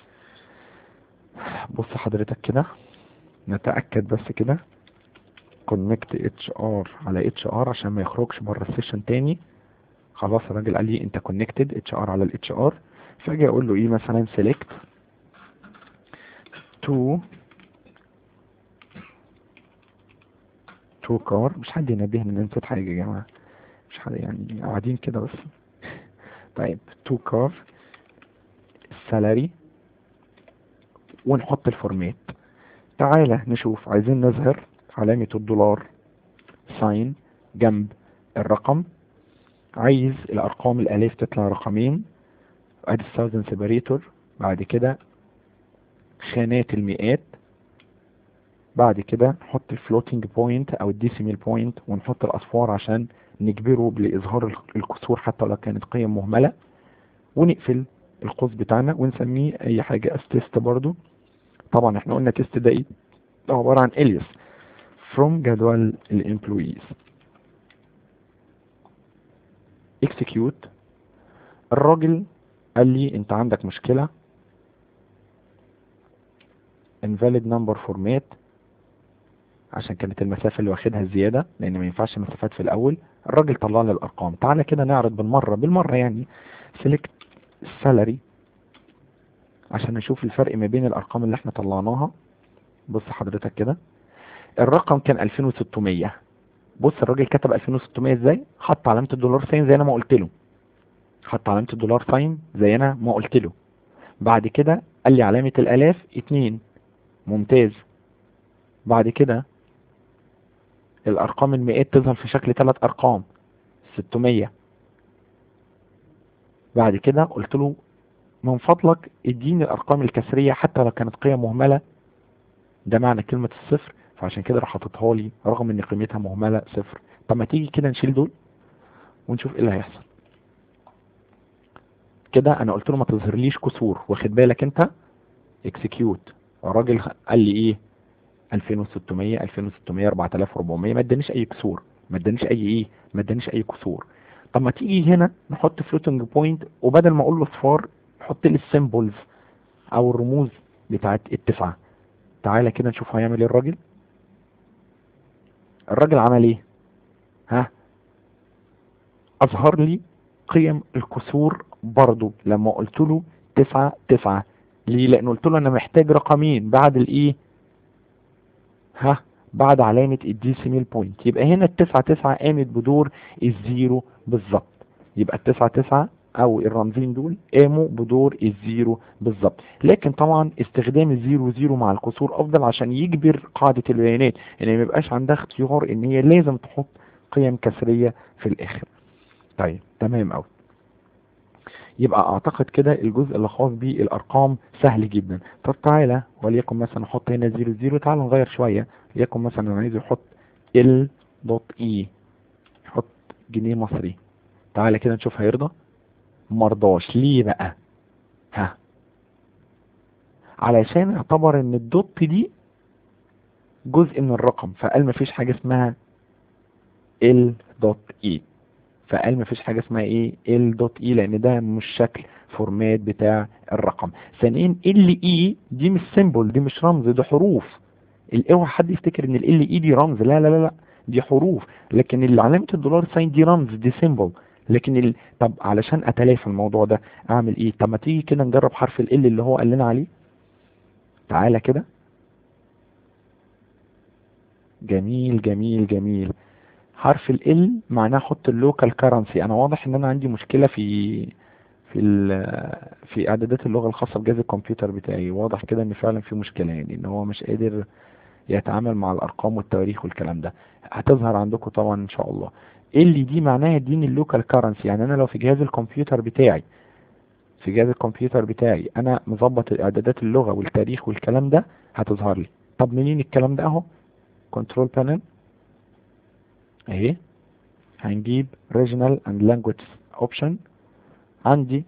بص حضرتك كده نتأكد بس كده كونكت اتش ار على اتش ار عشان ما يخرجش بره السيشن تاني خلاص الراجل قال لي انت كونكتد اتش ار على الاتش ار فاجي اقول له ايه مثلا سيلكت تو تو كار مش حد ينبهني ان انا نسيت حاجه يا جماعه مش حد يعني قاعدين كده بس طيب تو كار السالري ونحط الفورمات تعالى نشوف عايزين نظهر علامة الدولار ساين جنب الرقم عايز الارقام الالاف تطلع رقمين ادي الثاوزند سيبريتور بعد كده خانات المئات بعد كده نحط الفلوتنج بوينت او الديسيمال بوينت ونحط الاصفار عشان نجبره لاظهار الكسور حتى لو كانت قيم مهملة ونقفل القوس بتاعنا ونسميه اي حاجة اس تيست برضو طبعا احنا قلنا تيست ده ايه ده عبارة عن الياس from جدول الامبلويز execute الراجل قال لي انت عندك مشكلة invalid number format عشان كانت المسافة اللي واخدها زيادة لان ما ينفعش مسافات في الاول الراجل طلع لي الارقام تعالى كده نعرض بالمرة بالمرة يعني select salary عشان نشوف الفرق ما بين الارقام اللي احنا طلعناها بص حضرتك كده الرقم كان 2600 بص الراجل كتب 2600 ازاي حط علامة الدولار ساين زي انا ما قلت له حط علامة الدولار ساين زي انا ما قلت له بعد كده قال لي علامة الالاف اتنين ممتاز بعد كده الارقام المئات تظهر في شكل ثلاث ارقام 600 بعد كده قلت له من فضلك اديني الارقام الكسرية حتى لو كانت قيم مهملة ده معنى كلمة الصفر فعشان كده راح حاططها لي رغم ان قيمتها مهملة صفر طب ما تيجي كده نشيل دول ونشوف ايه اللي هيحصل كده انا قلت له ما تظهرليش كسور واخد بالك انت اكسكيوت الراجل قال لي ايه 2600 2600 4400 ما ادانيش اي كسور ما ادانيش اي ايه ما ادانيش اي كسور طب ما تيجي هنا نحط فلوتنج بوينت وبدل ما اقول له صفار حط لي السيمبلز او الرموز بتاعت التسعه تعالى كده نشوف هيعمل ايه الراجل الراجل عمل ايه ها اظهر لي قيم الكسور برضو لما قلت له تسعة تسعة ليه لان قلت له انا محتاج رقمين بعد الايه ها بعد علامة الديسيميل بوينت يبقى هنا التسعة تسعة قامت بدور الزيرو بالظبط يبقى التسعة تسعة او الرمزين دول قاموا بدور الزيرو بالظبط لكن طبعا استخدام الزيرو زيرو مع الكسور افضل عشان يجبر قاعدة البيانات ان ما يبقاش عندها اختيار ان هي لازم تحط قيم كسرية في الاخر طيب تمام اوي يبقى اعتقد كده الجزء اللي خاص بالارقام سهل جدا طب تعالى وليكن مثلا نحط هنا زيرو زيرو تعالى نغير شوية ليكن مثلا انا عايز يحط ال دوت اي يحط جنيه مصري تعالى كده نشوف هيرضى مرضاش ليه بقى ها علشان اعتبر ان الدوت دي جزء من الرقم فقال مفيش حاجة اسمها ال دوت اي فقال مفيش حاجة اسمها ايه ال دوت اي لان ده مش شكل فورمات بتاع الرقم ثانيا ال اي دي مش سيمبل دي مش رمز ده حروف اوعى حد يفتكر ان ال اي دي رمز لا لا لا لا دي حروف لكن علامة الدولار ساين دي رمز دي سيمبل لكن ال... طب علشان اتلافى الموضوع ده اعمل ايه طب ما تيجي كده نجرب حرف ال اللي هو قال لنا عليه تعالى كده جميل جميل جميل حرف ال معناه حط اللوكال كرنسي انا واضح ان انا عندي مشكلة في في في اعدادات اللغة الخاصة بجهاز الكمبيوتر بتاعي واضح كده ان فعلا في مشكلة يعني ان هو مش قادر يتعامل مع الارقام والتواريخ والكلام ده هتظهر عندكم طبعا ان شاء الله اللي دي معناها دين اللوكال كارنسي يعني انا لو في جهاز الكمبيوتر بتاعي في جهاز الكمبيوتر بتاعي انا مظبط اعدادات اللغة والتاريخ والكلام ده هتظهر لي طب منين الكلام ده اهو كنترول بانل اهي هنجيب regional and language option عندي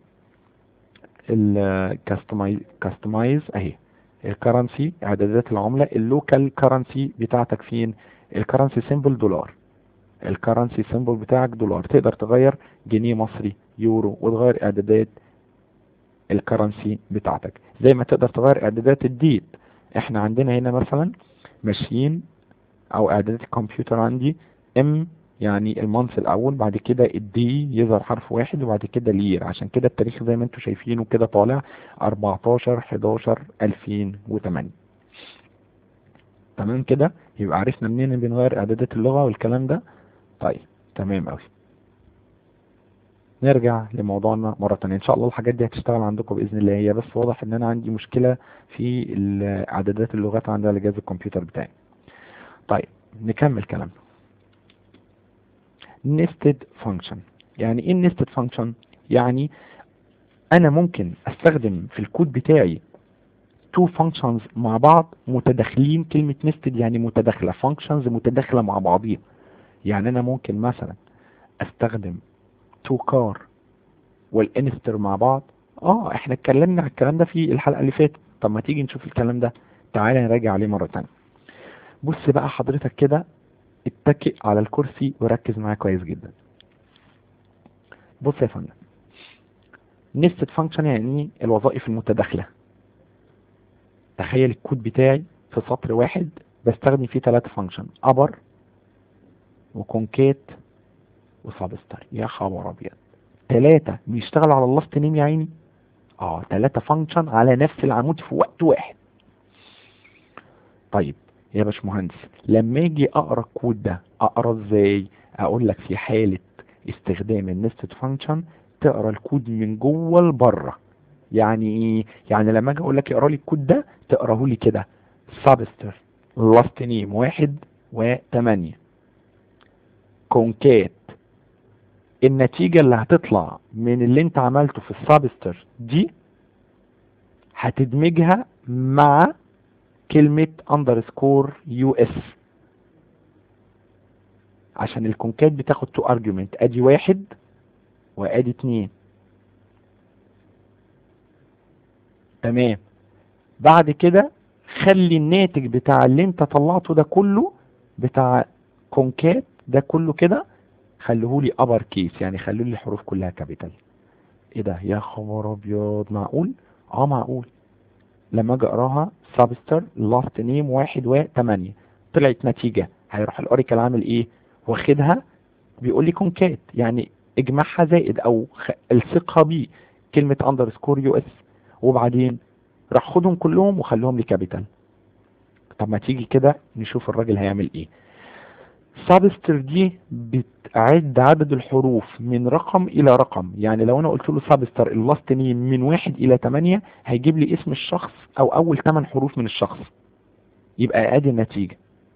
الكاستمايز اهي الكرنسي اعدادات العملة اللوكال كرنسي بتاعتك فين الكرنسي سيمبل دولار الكرنسي سيمبل بتاعك دولار تقدر تغير جنيه مصري يورو وتغير اعدادات الكرنسي بتاعتك زي ما تقدر تغير اعدادات الديت احنا عندنا هنا مثلا ماشيين او اعدادات الكمبيوتر عندي ام يعني المانث الاول بعد كده الدي يظهر حرف واحد وبعد كده لير عشان كده التاريخ زي ما انتم شايفينه كده طالع 14 11 2008 تمام كده يبقى عرفنا منين بنغير اعدادات اللغة والكلام ده طيب تمام قوي نرجع لموضوعنا مرة تانية ان شاء الله الحاجات دي هتشتغل عندكم باذن الله هي بس واضح ان انا عندي مشكلة في اعدادات اللغات عندي على جهاز الكمبيوتر بتاعي طيب نكمل كلامنا nested function يعني ايه nested function يعني انا ممكن استخدم في الكود بتاعي two functions مع بعض متداخلين كلمة nested يعني متداخلة functions متداخلة مع بعضيها يعني انا ممكن مثلا استخدم تو كار والانستر مع بعض اه احنا اتكلمنا على الكلام ده في الحلقة اللي فاتت طب ما تيجي نشوف الكلام ده تعالى نراجع عليه مرة تانية بص بقى حضرتك كده اتكئ على الكرسي وركز معايا كويس جدا بص يا فندم نستد فانكشن يعني الوظائف المتداخلة تخيل الكود بتاعي في سطر واحد بستخدم فيه ثلاثة فانكشن ابر وكونكيت وسابستر يا خبر ابيض ثلاثة بيشتغلوا على اللاست نيم يا عيني اه ثلاثة فانكشن على نفس العمود في وقت واحد طيب يا باشمهندس لما اجي اقرا الكود ده اقرا ازاي اقول لك في حالة استخدام النستد فانكشن تقرا الكود من جوه لبره يعني ايه يعني لما اجي اقول لك اقرا لي الكود ده تقراه لي كده سابستر لاست نيم واحد وثمانية كونكات النتيجة اللي هتطلع من اللي انت عملته في السابستر دي هتدمجها مع كلمة اندرسكور يو اس عشان الكونكات بتاخد تو ارجيومنت ادي واحد وادي اتنين تمام بعد كده خلي الناتج بتاع اللي انت طلعته ده كله بتاع كونكات ده كله كده خلوهولي ابر كيس يعني خلوا لي الحروف كلها كابيتال ايه ده يا خبر ابيض معقول اه معقول لما اجي اقراها سابستر لاست نيم واحد وثمانية طلعت نتيجة هيروح الاوريكل عامل ايه واخدها بيقول لي كونكات يعني اجمعها زائد او خ... الصقها بيه كلمة اندرسكور يو اس وبعدين راح خدهم كلهم وخليهم لي كابيتال طب ما تيجي كده نشوف الراجل هيعمل ايه سابستر دي بتعد عدد الحروف من رقم الى رقم يعني لو انا قلت له سابستر اللاست نيم من واحد الى تمانية هيجيب لي اسم الشخص او اول تمن حروف من الشخص يبقى ادي النتيجة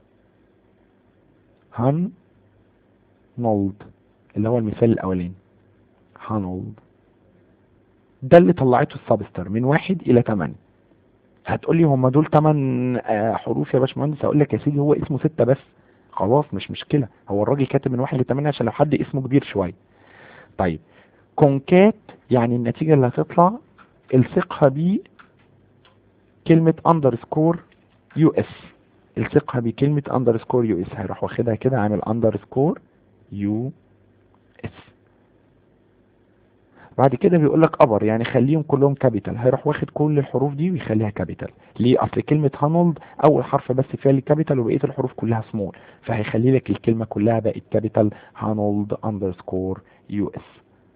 هان نولد اللي هو المثال الاولاني هانولد ده اللي طلعته السابستر من واحد الى تمانية هتقول لي هم دول تمن حروف يا باشمهندس هقول لك يا سيدي هو اسمه ستة بس خلاص مش مشكلة هو الراجل كاتب من واحد لتمانية عشان لو حد اسمه كبير شوية طيب كونكات يعني النتيجة اللي هتطلع الصقها بيه كلمة اندرسكور يو اس الصقها بكلمة اندرسكور يو اس هيروح واخدها كده عامل اندرسكور يو اس بعد كده بيقول لك ابر يعني خليهم كلهم كابيتال هيروح واخد كل الحروف دي ويخليها كابيتال ليه اصل كلمه هانولد اول حرف بس فيها اللي كابيتال وبقيه الحروف كلها سمول فهيخلي لك الكلمه كلها بقت كابيتال هانولد اندرسكور يو اس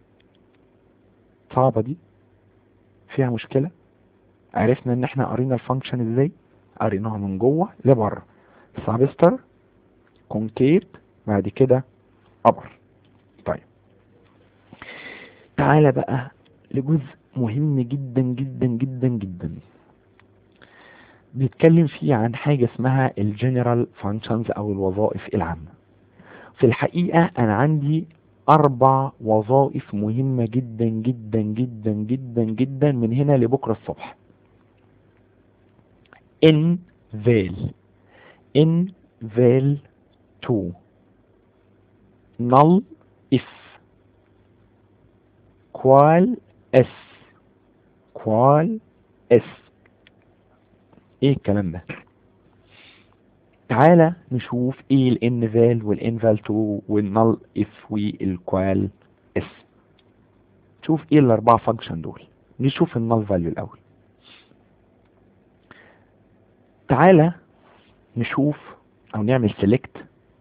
صعبه دي فيها مشكله عرفنا ان احنا قرينا الفانكشن ازاي قريناها من جوه لبره سابستر كونكيت بعد كده ابر طيب تعالى بقى لجزء مهم جدا جدا جدا جدا بيتكلم فيه عن حاجة اسمها الجنرال فانكشنز او الوظائف العامة في الحقيقة انا عندي اربع وظائف مهمة جدا جدا جدا جدا جدا من هنا لبكرة الصبح ان فال ان فال 2 null if qual اس qual اس ايه الكلام ده تعالى نشوف ايه الان فال والان فال 2 والنل اف والكوال اس شوف ايه الاربعه فانكشن دول نشوف النل فاليو الاول تعالى نشوف او نعمل سيلكت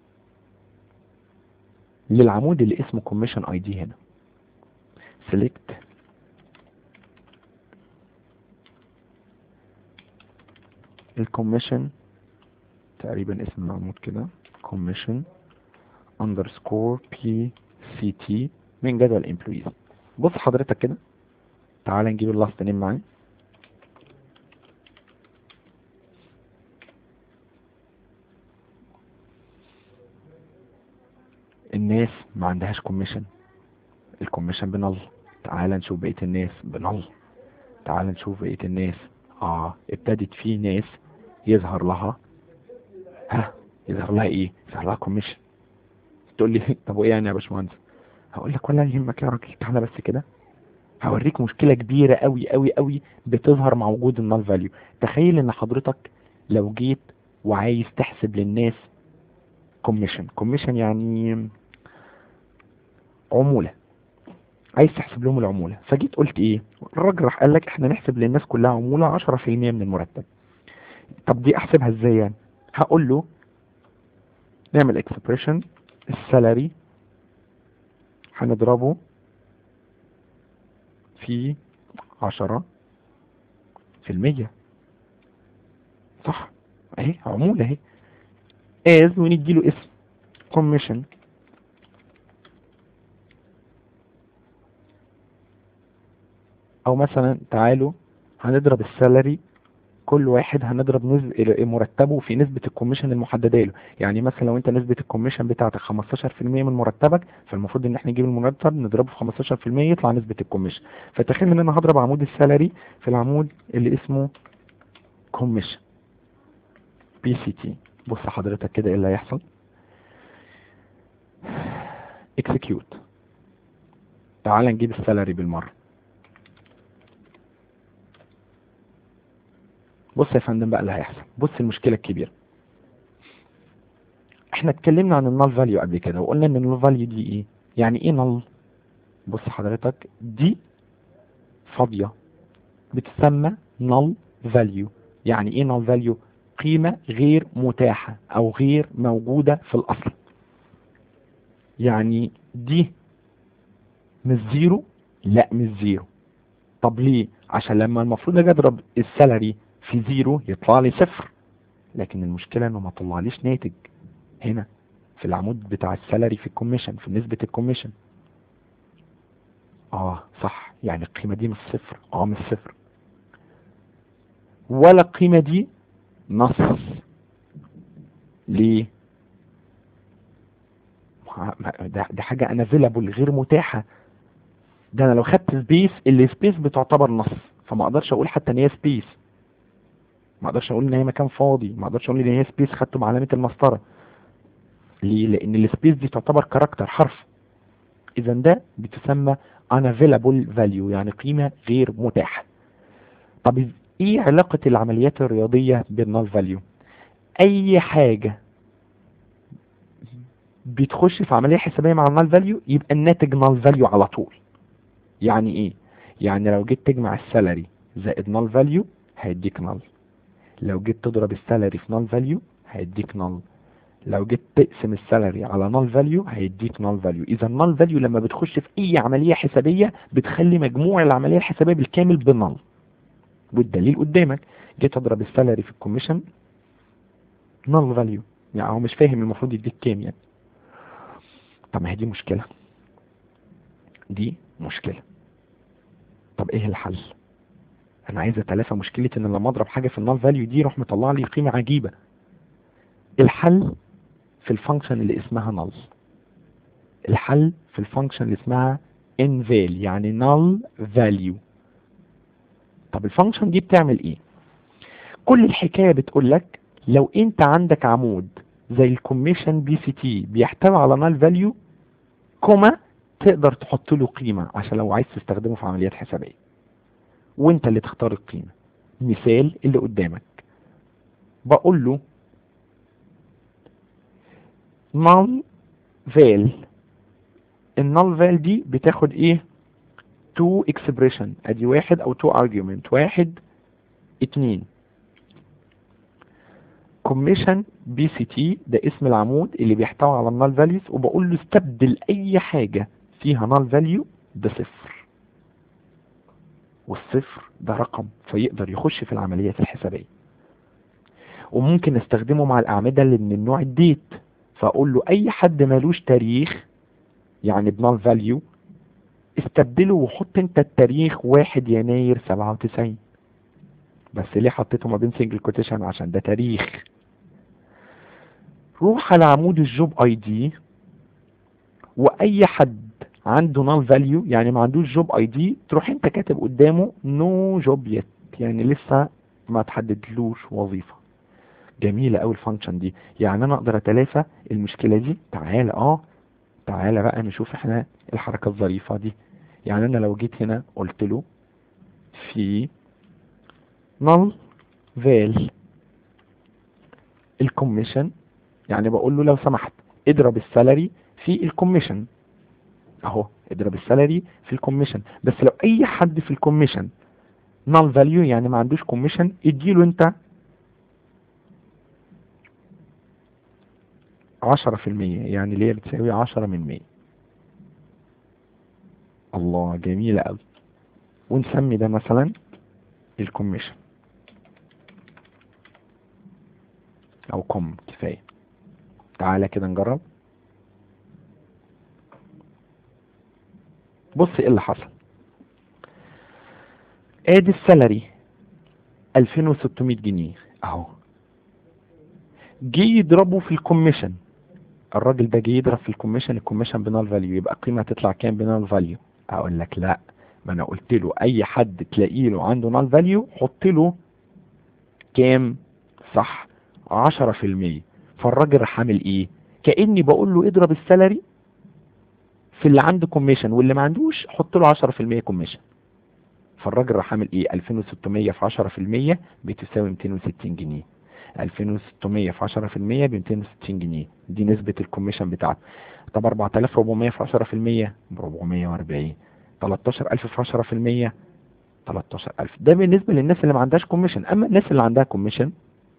للعمود اللي اسمه كوميشن اي دي هنا select الكوميشن تقريبا اسم العمود كده كوميشن underscore بي سي تي من جدول employees بص حضرتك كده تعال نجيب اللاست نيم معايا الناس ما عندهاش كوميشن الكوميشن بنل تعال نشوف بقية الناس بنل تعال نشوف بقية الناس اه ابتدت في ناس يظهر لها ها يظهر لها ايه يظهر لها كوميشن تقول لي طب وايه يعني يا باشمهندس هقول لك ولا يهمك يا راجل تعالى بس كده هوريك مشكله كبيره قوي قوي قوي بتظهر مع وجود النال فاليو تخيل ان حضرتك لو جيت وعايز تحسب للناس كوميشن كوميشن يعني عموله عايز تحسب لهم العمولة فجيت قلت ايه الراجل راح قال لك احنا نحسب للناس كلها عمولة 10% من المرتب طب دي احسبها ازاي يعني هقول له نعمل اكسبريشن السالري هنضربه في عشرة في المية صح اهي عمولة اهي از ونديله اسم كوميشن او مثلا تعالوا هنضرب السالري كل واحد هنضرب نسبة مرتبه في نسبة الكوميشن المحددة له يعني مثلا لو انت نسبة الكوميشن بتاعتك 15% من مرتبك فالمفروض ان احنا نجيب المرتب نضربه في 15% يطلع نسبة الكوميشن فتخيل ان انا هضرب عمود السالري في العمود اللي اسمه كوميشن بي سي تي بص حضرتك كده ايه اللي هيحصل اكسكيوت تعال نجيب السالري بالمره بص يا فندم بقى اللي هيحصل بص المشكله الكبيره احنا اتكلمنا عن النال فاليو قبل كده وقلنا ان النال فاليو دي ايه يعني ايه نال بص حضرتك دي فاضيه بتسمى نال فاليو يعني ايه نال فاليو قيمة غير متاحة او غير موجودة في الاصل يعني دي مش زيرو لا مش زيرو طب ليه عشان لما المفروض اجي اضرب السالري في زيرو يطلع لي صفر لكن المشكلة انه ما طلعليش ناتج هنا في العمود بتاع السالري في الكوميشن في نسبة الكوميشن اه صح يعني القيمة دي مش صفر اه مش صفر ولا القيمة دي نص ليه ده, ده حاجة انافيلابل غير متاحة ده انا لو خدت سبيس اللي سبيس بتعتبر نص فما اقدرش اقول حتى ان هي سبيس ما اقدرش اقول ان هي مكان فاضي ما اقدرش اقول ان هي سبيس خدته بعلامة المسطرة ليه لان السبيس دي تعتبر كاركتر حرف اذا ده بتسمى unavailable value يعني قيمة غير متاحة طب ايه علاقة العمليات الرياضية بالنال فاليو اي حاجة بتخش في عملية حسابية مع النال فاليو يبقى الناتج نال فاليو على طول يعني ايه يعني لو جيت تجمع السالري زائد نال فاليو هيديك نال لو جيت تضرب السالري في نال فاليو هيديك نال لو جيت تقسم السالري على نال فاليو هيديك نال فاليو اذا النال فاليو لما بتخش في اي عمليه حسابيه بتخلي مجموع العمليه الحسابيه بالكامل بنال والدليل قدامك جيت اضرب السالري في الكوميشن نال فاليو يعني هو مش فاهم المفروض يديك كام يعني طب ما هي دي مشكله دي مشكله طب ايه الحل انا عايز اتلافى مشكله ان لما اضرب حاجه في النال فاليو دي يروح مطلع لي قيمه عجيبه الحل في الفانكشن اللي اسمها null الحل في الفانكشن اللي اسمها inval يعني null value طب الفانكشن دي بتعمل ايه كل الحكايه بتقول لك لو انت عندك عمود زي الكوميشن بي سي تي بيحتوي على null value كوما تقدر تحط له قيمه عشان لو عايز تستخدمه في عمليات حسابيه وانت اللي تختار القيمه مثال اللي قدامك بقول له null val النال فال دي بتاخد ايه تو اكسبريشن ادي واحد او تو argument واحد اتنين كوميشن بي سي تي ده اسم العمود اللي بيحتوي على النال فاليوز وبقول له استبدل اي حاجة فيها نال فاليو بصفر والصفر ده رقم فيقدر يخش في العمليات الحسابية وممكن نستخدمه مع الاعمدة اللي من النوع الديت فاقول له اي حد مالوش تاريخ يعني بنال فاليو استبدله وحط انت التاريخ واحد يناير سبعة وتسعين بس ليه حطيته ما بين سنجل كوتيشن عشان ده تاريخ روح على عمود الجوب اي دي واي حد عنده نال فاليو يعني ما عندوش جوب اي دي تروح انت كاتب قدامه نو جوب يت يعني لسه ما تحددلوش وظيفه جميلة أوي الفانكشن دي يعني أنا أقدر أتلافى المشكلة دي تعالى أه تعالى بقى نشوف إحنا الحركة الظريفة دي يعني أنا لو جيت هنا قلت له في null val الكوميشن يعني بقول له لو سمحت اضرب السالري في الكوميشن اهو اضرب السالري في الكوميشن بس لو اي حد في الكوميشن null value يعني ما عندوش كوميشن اديله انت عشرة في المية يعني اللي هي بتساوي عشرة من مية الله جميلة أوي ونسمي ده مثلا الكوميشن أو كوم كفاية تعالى كده نجرب بص ايه اللي حصل ادي السالري 2600 جنيه اهو جه يضربه في الكوميشن الراجل ده جه يضرب في الكوميشن الكوميشن بنال فاليو يبقى القيمه هتطلع كام بنال فاليو اقول لك لا ما انا قلت له اي حد تلاقي له عنده نال فاليو حط له كام صح 10% فالراجل راح عامل ايه كاني بقول له اضرب السالري في اللي عنده كوميشن واللي ما عندوش حط له 10% كوميشن فالراجل راح عامل ايه 2600 في 10% بتساوي 260 جنيه 2600 في 10% ب 260 جنيه دي نسبة الكوميشن بتاعته طب 4400 في 10% ب 440 13000 في 10% 13000 ده بالنسبة للناس اللي ما عندهاش كوميشن اما الناس اللي عندها كوميشن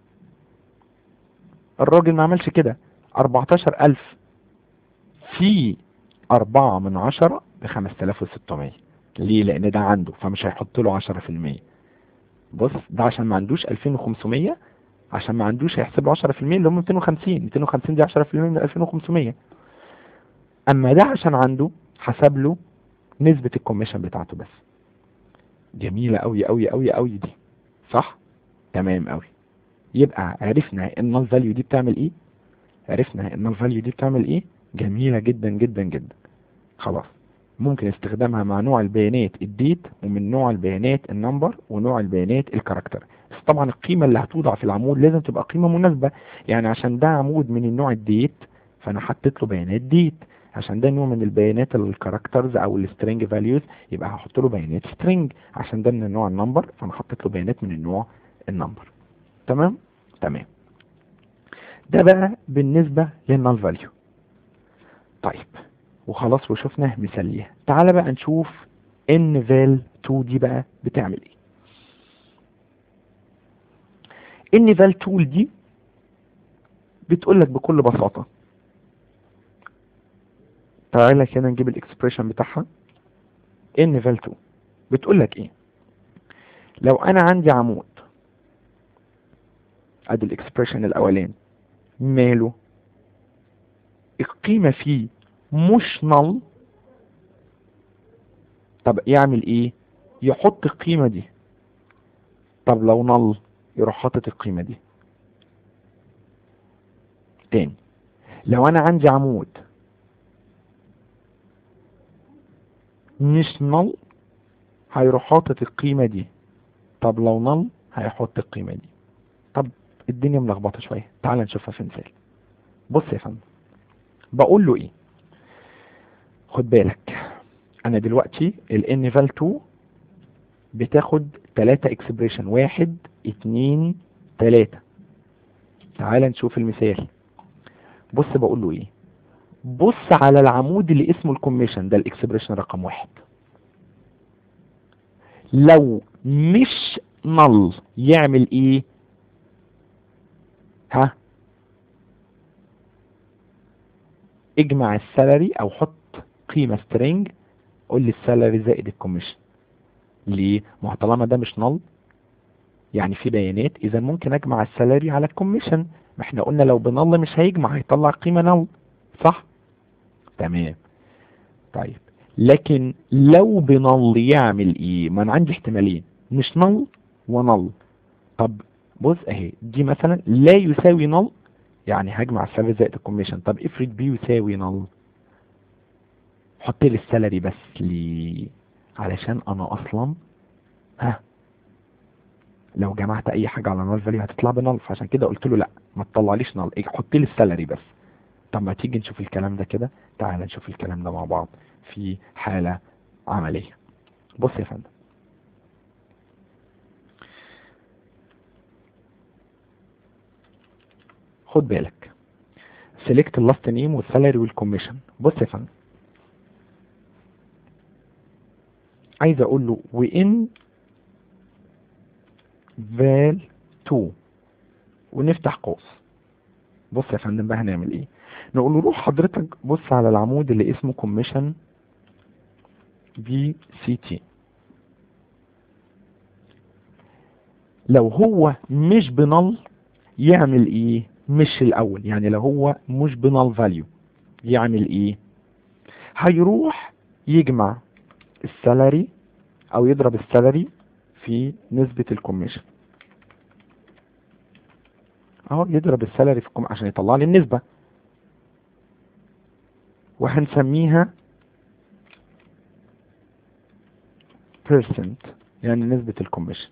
الراجل ما عملش كده 14000 في أربعة من عشرة بخمس تلاف وستمية ليه لأن ده عنده فمش هيحط له عشرة في المية بص ده عشان ما عندوش ألفين وخمسمية عشان ما عندوش هيحسب له عشرة في المية اللي هم ميتين وخمسين ميتين وخمسين دي عشرة في المية من ألفين وخمسمية أما ده عشان عنده حسب له نسبة الكوميشن بتاعته بس جميلة أوي أوي أوي أوي دي صح؟ تمام أوي يبقى عرفنا ان الفاليو دي بتعمل ايه عرفنا ان الفاليو دي بتعمل ايه جميلة جدا جدا جدا خلاص ممكن استخدامها مع نوع البيانات الديت ومن نوع البيانات النمبر ونوع البيانات الكاركتر بس طبعا القيمة اللي هتوضع في العمود لازم تبقى قيمة مناسبة يعني عشان ده عمود من النوع الديت فانا حطيت له بيانات ديت عشان ده نوع من البيانات الكاركترز او السترينج فاليوز يبقى هحط له بيانات سترينج عشان ده من النوع النمبر فانا حطيت له بيانات من النوع النمبر تمام تمام ده بقى بالنسبة للنال فاليو طيب وخلاص وشفنا مثال ليها تعالى بقى نشوف ان فال 2 دي بقى بتعمل ايه ان فال 2 دي بتقول لك بكل بساطة تعالى كده نجيب الاكسبريشن بتاعها ان فال 2 بتقول لك ايه لو انا عندي عمود ادي الاكسبريشن الاولاني ماله القيمة فيه مش نل طب يعمل ايه يحط القيمة دي طب لو نل يروح حاطط القيمة دي تاني لو انا عندي عمود مش نل هيروح حاطط القيمة دي طب لو نل هيحط القيمة دي طب الدنيا ملخبطة شوية تعال نشوفها في مثال بص يا فندم بقول له ايه خد بالك انا دلوقتي ال n val 2 بتاخد 3 اكسبريشن واحد اتنين تلاتة تعال نشوف المثال بص بقول له ايه بص على العمود اللي اسمه الكوميشن ده الاكسبريشن رقم واحد لو مش نل يعمل ايه ها اجمع السالري او حط قيمة سترينج قول لي السالري زائد الكوميشن ليه ما هو طالما ده مش نل يعني في بيانات اذا ممكن اجمع السالري على الكوميشن ما احنا قلنا لو بنل مش هيجمع هيطلع قيمة نل صح تمام طيب لكن لو بنل يعمل ايه ما انا عندي احتمالين مش نل ونل طب بص اهي دي مثلا لا يساوي نل يعني هجمع السالري زائد الكوميشن طب افرض بي يساوي نل حط لي السالري بس ليه علشان انا اصلا ها لو جمعت اي حاجه على نال فاليو هتطلع بنال فعشان كده قلت له لا ما تطلعليش نال إيه حط لي السالري بس طب ما تيجي نشوف الكلام ده كده تعال نشوف الكلام ده مع بعض في حاله عمليه بص يا فندم خد بالك سيلكت اللاست نيم والسالري والكوميشن بص يا فندم عايز اقول له وان فال 2 ونفتح قوس بص يا فندم بقى هنعمل ايه نقول له روح حضرتك بص على العمود اللي اسمه كوميشن بي سي تي لو هو مش بنل يعمل ايه مش الاول يعني لو هو مش بنل فاليو يعمل ايه هيروح يجمع السالري او يضرب السالري في نسبة الكوميشن اهو يضرب السالري في الكم عشان يطلع لي النسبة وهنسميها percent يعني نسبة الكوميشن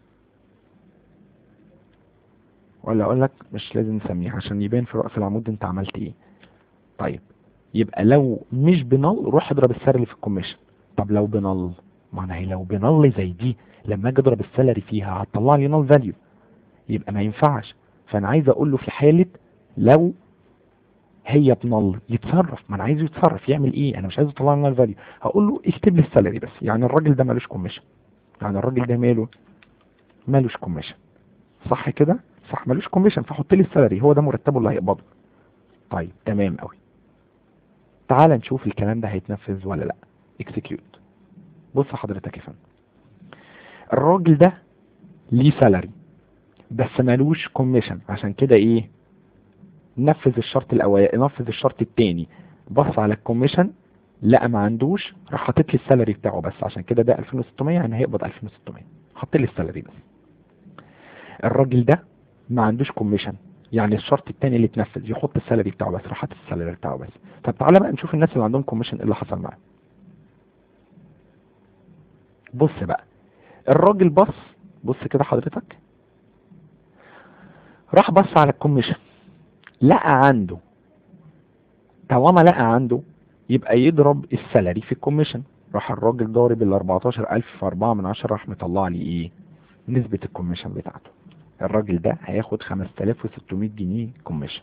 ولا اقول لك مش لازم نسميها عشان يبان في رأس العمود انت عملت ايه طيب يبقى لو مش بنل روح اضرب السالري في الكوميشن طب لو بنل ما انا هي لو بنل زي دي لما اجي اضرب السالري فيها هتطلع لي نل فاليو يبقى ما ينفعش فانا عايز اقول له في حالة لو هي بنل يتصرف ما انا عايزه يتصرف يعمل ايه انا مش عايزه يطلع لي نل فاليو هقول له اكتب لي السالري بس يعني الراجل ده مالوش كوميشن يعني الراجل ده ماله مالوش كوميشن صح كده صح مالوش كوميشن فحط لي السالري هو ده مرتبه اللي هيقبضه طيب تمام قوي تعال نشوف الكلام ده هيتنفذ ولا لا اكسكيوت بص حضرتك يا فندم الراجل ده ليه سالري بس مالوش كوميشن عشان كده ايه نفذ الشرط الاولاني نفذ الشرط التاني بص على الكوميشن لقى ما عندوش راح حاطط لي السالري بتاعه بس عشان كده ده 2600 يعني هيقبض 2600 حط لي السالري بس الراجل ده ما عندوش كوميشن يعني الشرط التاني اللي اتنفذ يحط السالري بتاعه بس راح حاطط السالري بتاعه بس طب تعالى بقى نشوف الناس اللي عندهم كوميشن ايه اللي حصل معاهم بص بقى الراجل بص بص كده حضرتك راح بص على الكوميشن لقى عنده طالما لقى عنده يبقى يضرب السالري في الكوميشن راح الراجل ضارب ال 14000 في 4 من 10 راح مطلع لي ايه نسبة الكوميشن بتاعته الراجل ده هياخد 5600 جنيه كوميشن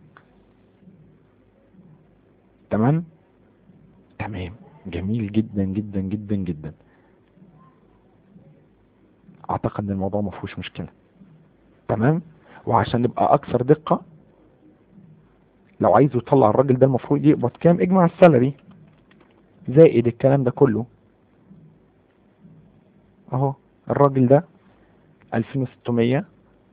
تمام تمام جميل جدا جدا جدا جدا اعتقد ان الموضوع ما فيهوش مشكله تمام وعشان نبقى اكثر دقه لو عايز يطلع الراجل ده المفروض يقبض كام اجمع السالري زائد الكلام ده كله اهو الراجل ده 2600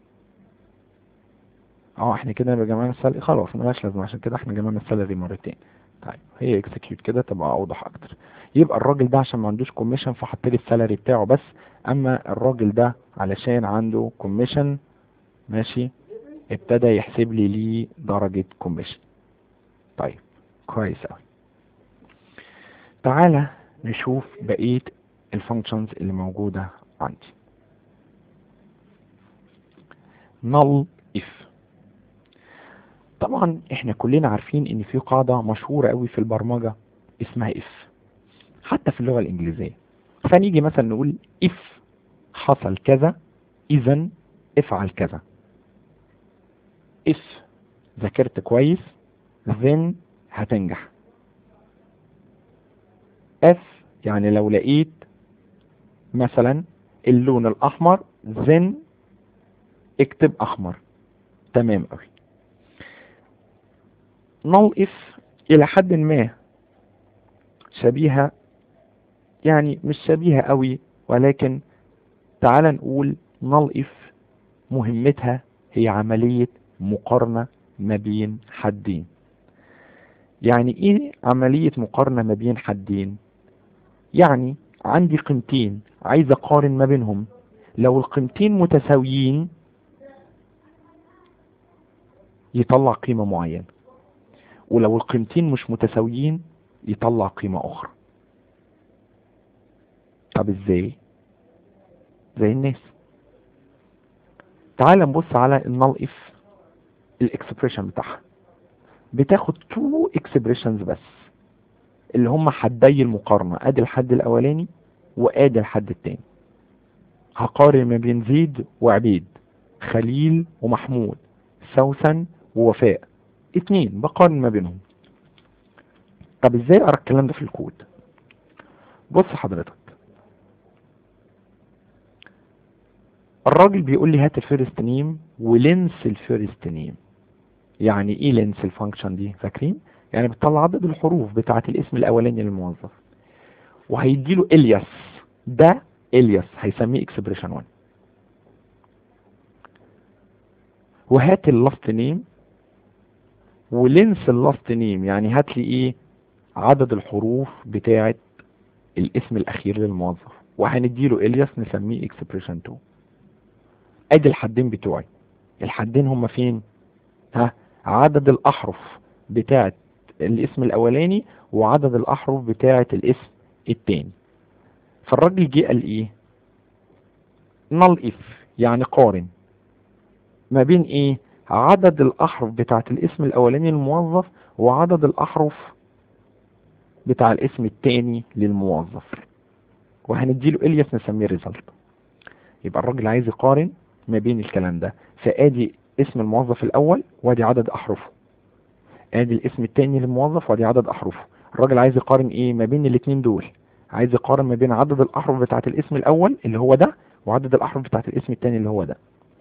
اه احنا كده جمعنا السالري خلاص ملهاش لازمه عشان كده احنا جمعنا السالري مرتين طيب هي اكسكيوت كده تبقى اوضح اكتر يبقى الراجل ده عشان ما عندوش كوميشن فحط لي السالري بتاعه بس اما الراجل ده علشان عنده كوميشن ماشي ابتدى يحسب لي ليه درجة كوميشن طيب كويس اوي تعالى نشوف بقية الفانكشنز اللي موجودة عندي null if طبعا احنا كلنا عارفين ان في قاعدة مشهورة قوي في البرمجة اسمها if حتى في اللغة الانجليزية فنيجي مثلا نقول if حصل كذا اذا افعل كذا if ذاكرت كويس then هتنجح if يعني لو لقيت مثلا اللون الاحمر then اكتب احمر تمام قوي null if الى حد ما شبيهة يعني مش شبيهة قوي ولكن تعال نقول null if مهمتها هي عملية مقارنة ما بين حدين يعني ايه عملية مقارنة ما بين حدين يعني عندي قيمتين عايز اقارن ما بينهم لو القيمتين متساويين يطلع قيمة معينة ولو القيمتين مش متساويين يطلع قيمة اخرى طب ازاي زي الناس تعال نبص على النال اف الاكسبريشن بتاعها بتاخد تو اكسبريشنز بس اللي هم حدي المقارنة ادي الحد الاولاني وادي الحد التاني هقارن ما بين زيد وعبيد خليل ومحمود سوسن ووفاء اتنين بقارن ما بينهم طب ازاي اقرا الكلام ده في الكود بص حضرتك الراجل بيقول لي هات الفيرست نيم ولينس الفيرست نيم يعني ايه لينس الفانكشن دي فاكرين يعني بتطلع عدد الحروف بتاعه الاسم الاولاني للموظف وهيديله الياس ده الياس هيسميه اكسبريشن 1 وهات اللاست نيم ولينس اللاست نيم يعني هات لي ايه عدد الحروف بتاعه الاسم الاخير للموظف وهنديله الياس نسميه اكسبريشن 2 ادي الحدين بتوعي الحدين هما فين ها عدد الاحرف بتاعه الاسم الاولاني وعدد الاحرف بتاعه الاسم التاني فالراجل جه قال ايه نال اف يعني قارن ما بين ايه عدد الاحرف بتاعه الاسم الاولاني للموظف وعدد الاحرف بتاع الاسم التاني للموظف وهنديله الياس نسميه ريزلت يبقى الراجل عايز يقارن ما بين الكلام ده فادي اسم الموظف الاول وادي عدد احرفه ادي الاسم التاني للموظف وادي عدد احرفه الراجل عايز يقارن ايه ما بين الاتنين دول عايز يقارن ما بين عدد الاحرف بتاعه الاسم الاول اللي هو ده وعدد الاحرف بتاعه الاسم التاني اللي هو ده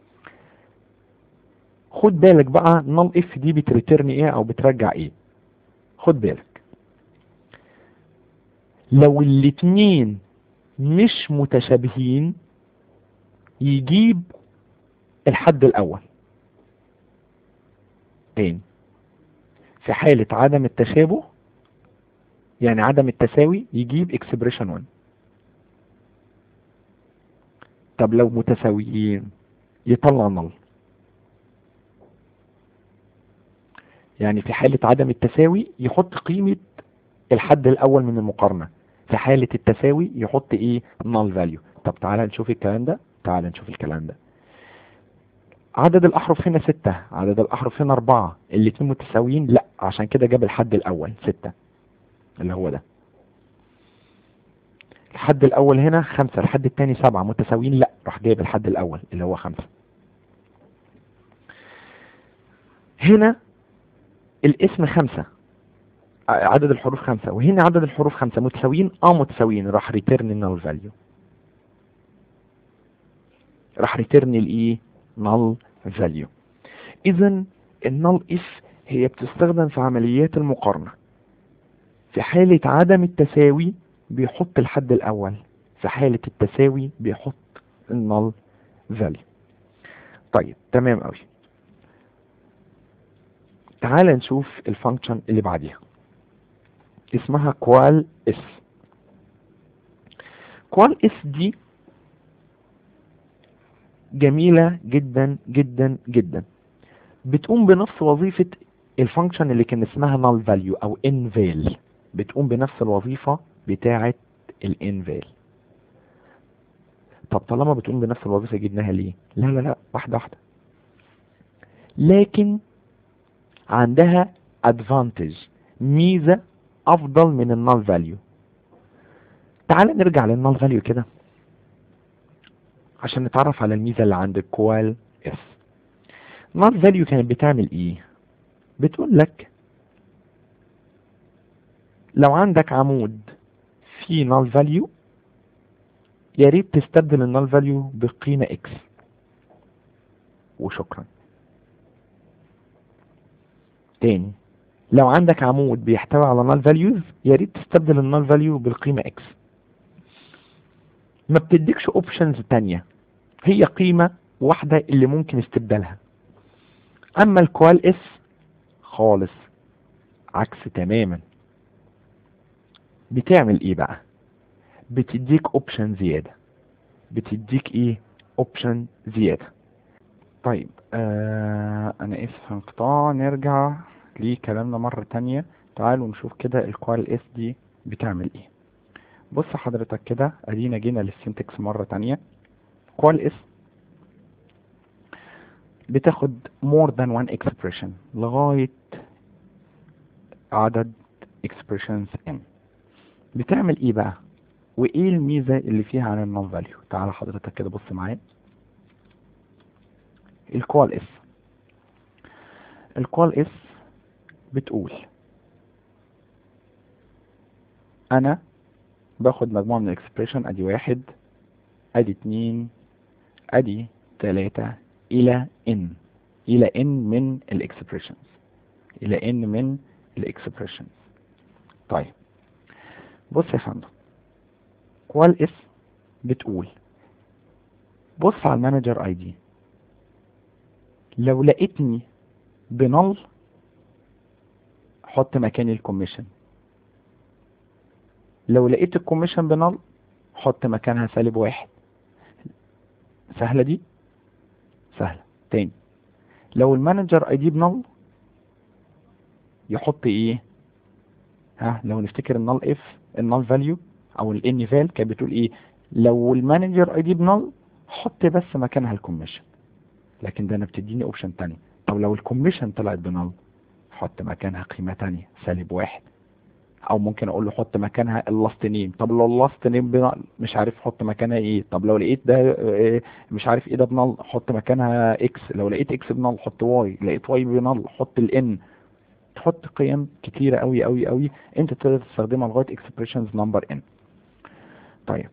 خد بالك بقى نال اف دي بتريتيرن ايه او بترجع ايه خد بالك لو الاتنين مش متشابهين يجيب الحد الاول تاني في حالة عدم التشابه يعني عدم التساوي يجيب اكسبريشن 1 طب لو متساويين يطلع نل يعني في حالة عدم التساوي يحط قيمة الحد الأول من المقارنة في حالة التساوي يحط ايه null value طب تعالى نشوف الكلام ده تعالى نشوف الكلام ده عدد الأحرف هنا ستة عدد الأحرف هنا أربعة الاتنين متساويين لا عشان كده جاب الحد الأول ستة اللي هو ده الحد الأول هنا خمسة الحد التاني سبعة متساويين لا راح جايب الحد الأول اللي هو خمسة هنا الاسم خمسة عدد الحروف خمسة وهنا عدد الحروف خمسة متساويين اه متساويين راح ريتيرن النال فاليو راح ريتيرن الايه نال فاليو اذا النال اف هي بتستخدم في عمليات المقارنة في حالة عدم التساوي بيحط الحد الاول في حالة التساوي بيحط النال فاليو طيب تمام قوي تعال نشوف الفانكشن اللي بعديها اسمها كوال اس كوال اس دي جميلة جدا جدا جدا بتقوم بنفس وظيفة الفانكشن اللي كان اسمها null value او enval بتقوم بنفس الوظيفة بتاعة الانفال طب طالما بتقوم بنفس الوظيفة جبناها ليه لا لا لا واحدة واحدة لكن عندها advantage ميزة افضل من النال فاليو تعال نرجع للنال فاليو كده عشان نتعرف على الميزة اللي عند الكوال اس نال فاليو كانت بتعمل ايه بتقول لك لو عندك عمود فيه نال فاليو يا ريت تستبدل النال فاليو بقيمة اكس وشكرا تاني لو عندك عمود بيحتوي على null values يا ريت تستبدل النال فاليو بالقيمة x ما بتديكش اوبشنز تانية هي قيمة واحدة اللي ممكن استبدالها اما الكوال اس خالص عكس تماما بتعمل ايه بقى بتديك اوبشن زيادة بتديك ايه اوبشن زيادة طيب آه انا اسف انقطاع نرجع لكلامنا مرة تانية تعالوا نشوف كده الكوال اس دي بتعمل ايه بص حضرتك كده ادينا جينا للسنتكس مرة تانية كوال اس بتاخد more than one expression لغاية عدد expressions n بتعمل ايه بقى وايه الميزة اللي فيها عن النون فاليو تعالى حضرتك كده بص معايا الكوال اس الكوال اس بتقول انا باخد مجموعة من الاكسبريشن ادي واحد ادي اتنين ادي تلاتة الى ان الى n من الاكسبريشنز الى n من الاكسبريشنز طيب بص يا فندم كوال اس بتقول بص على المانجر اي دي لو لقيتني بنل حط مكاني الكوميشن لو لقيت الكوميشن بنل حط مكانها سالب واحد سهلة دي سهلة تاني لو المانجر اي دي بنل يحط ايه ها لو نفتكر النل اف النل فاليو او الان فال كانت بتقول ايه لو المانجر اي دي بنل حط بس مكانها الكوميشن لكن ده انا بتديني اوبشن تاني طب لو الكوميشن طلعت بنل حط مكانها قيمة تانية سالب واحد او ممكن اقول له حط مكانها اللاست نيم طب لو اللاست نيم مش عارف حط مكانها ايه طب لو لقيت ده مش عارف ايه ده بنل حط مكانها اكس لو لقيت اكس بنل حط واي لقيت واي بنل حط الان تحط قيم كتيرة قوي قوي قوي انت تقدر تستخدمها لغاية اكسبريشنز نمبر ان طيب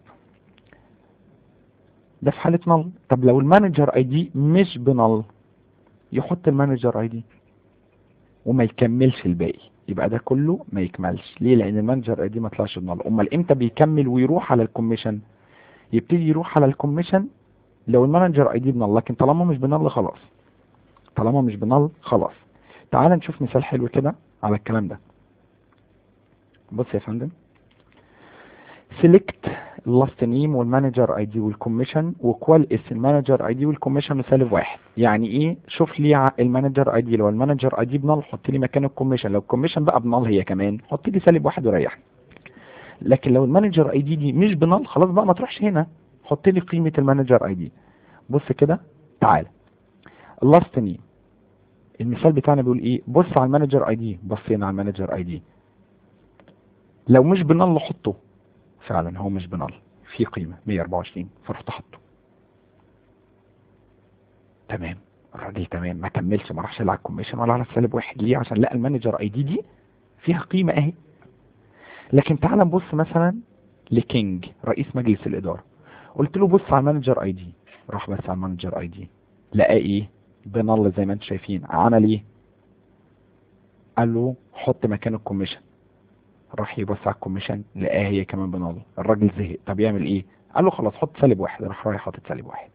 ده في حالة نل طب لو المانجر اي دي مش بنل يحط المانجر اي دي وما يكملش الباقي يبقى ده كله ما يكملش ليه لان المانجر اي دي ما طلعش بنل امال امتى بيكمل ويروح على الكوميشن يبتدي يروح على الكوميشن لو المانجر اي دي بنل لكن طالما مش بنل خلاص طالما مش بنل خلاص تعال نشوف مثال حلو كده على الكلام ده بص يا فندم سيلكت اللاست نيم والمانجر اي دي والكوميشن وكوال اس المانجر اي دي والكوميشن سالب واحد يعني ايه شوف لي المانجر اي دي لو المانجر اي دي بنال حط لي مكان الكوميشن لو الكوميشن بقى بنال هي كمان حط لي سالب واحد وريحني لكن لو المانجر اي دي دي مش بنال خلاص بقى ما تروحش هنا حط لي قيمه المانجر اي دي بص كده تعالى اللاست نيم المثال بتاعنا بيقول ايه بص على المانجر اي دي بصينا على المانجر اي دي لو مش بنال حطه فعلا هو مش بنال في قيمة 124 فرحت حطه تمام الراجل تمام ما كملش ما راحش على الكوميشن ولا على السالب واحد ليه عشان لقى المانجر اي دي دي فيها قيمة اهي لكن تعال نبص مثلا لكينج رئيس مجلس الإدارة قلت له بص على المانجر اي دي راح بس على المانجر اي دي لقى ايه بنل زي ما انتم شايفين عمل ايه قال له حط مكان الكوميشن راح يبص على الكوميشن لقاها هي كمان بنل الراجل زهق طب يعمل ايه قال له خلاص حط سالب واحد راح رايح حاطط سالب واحد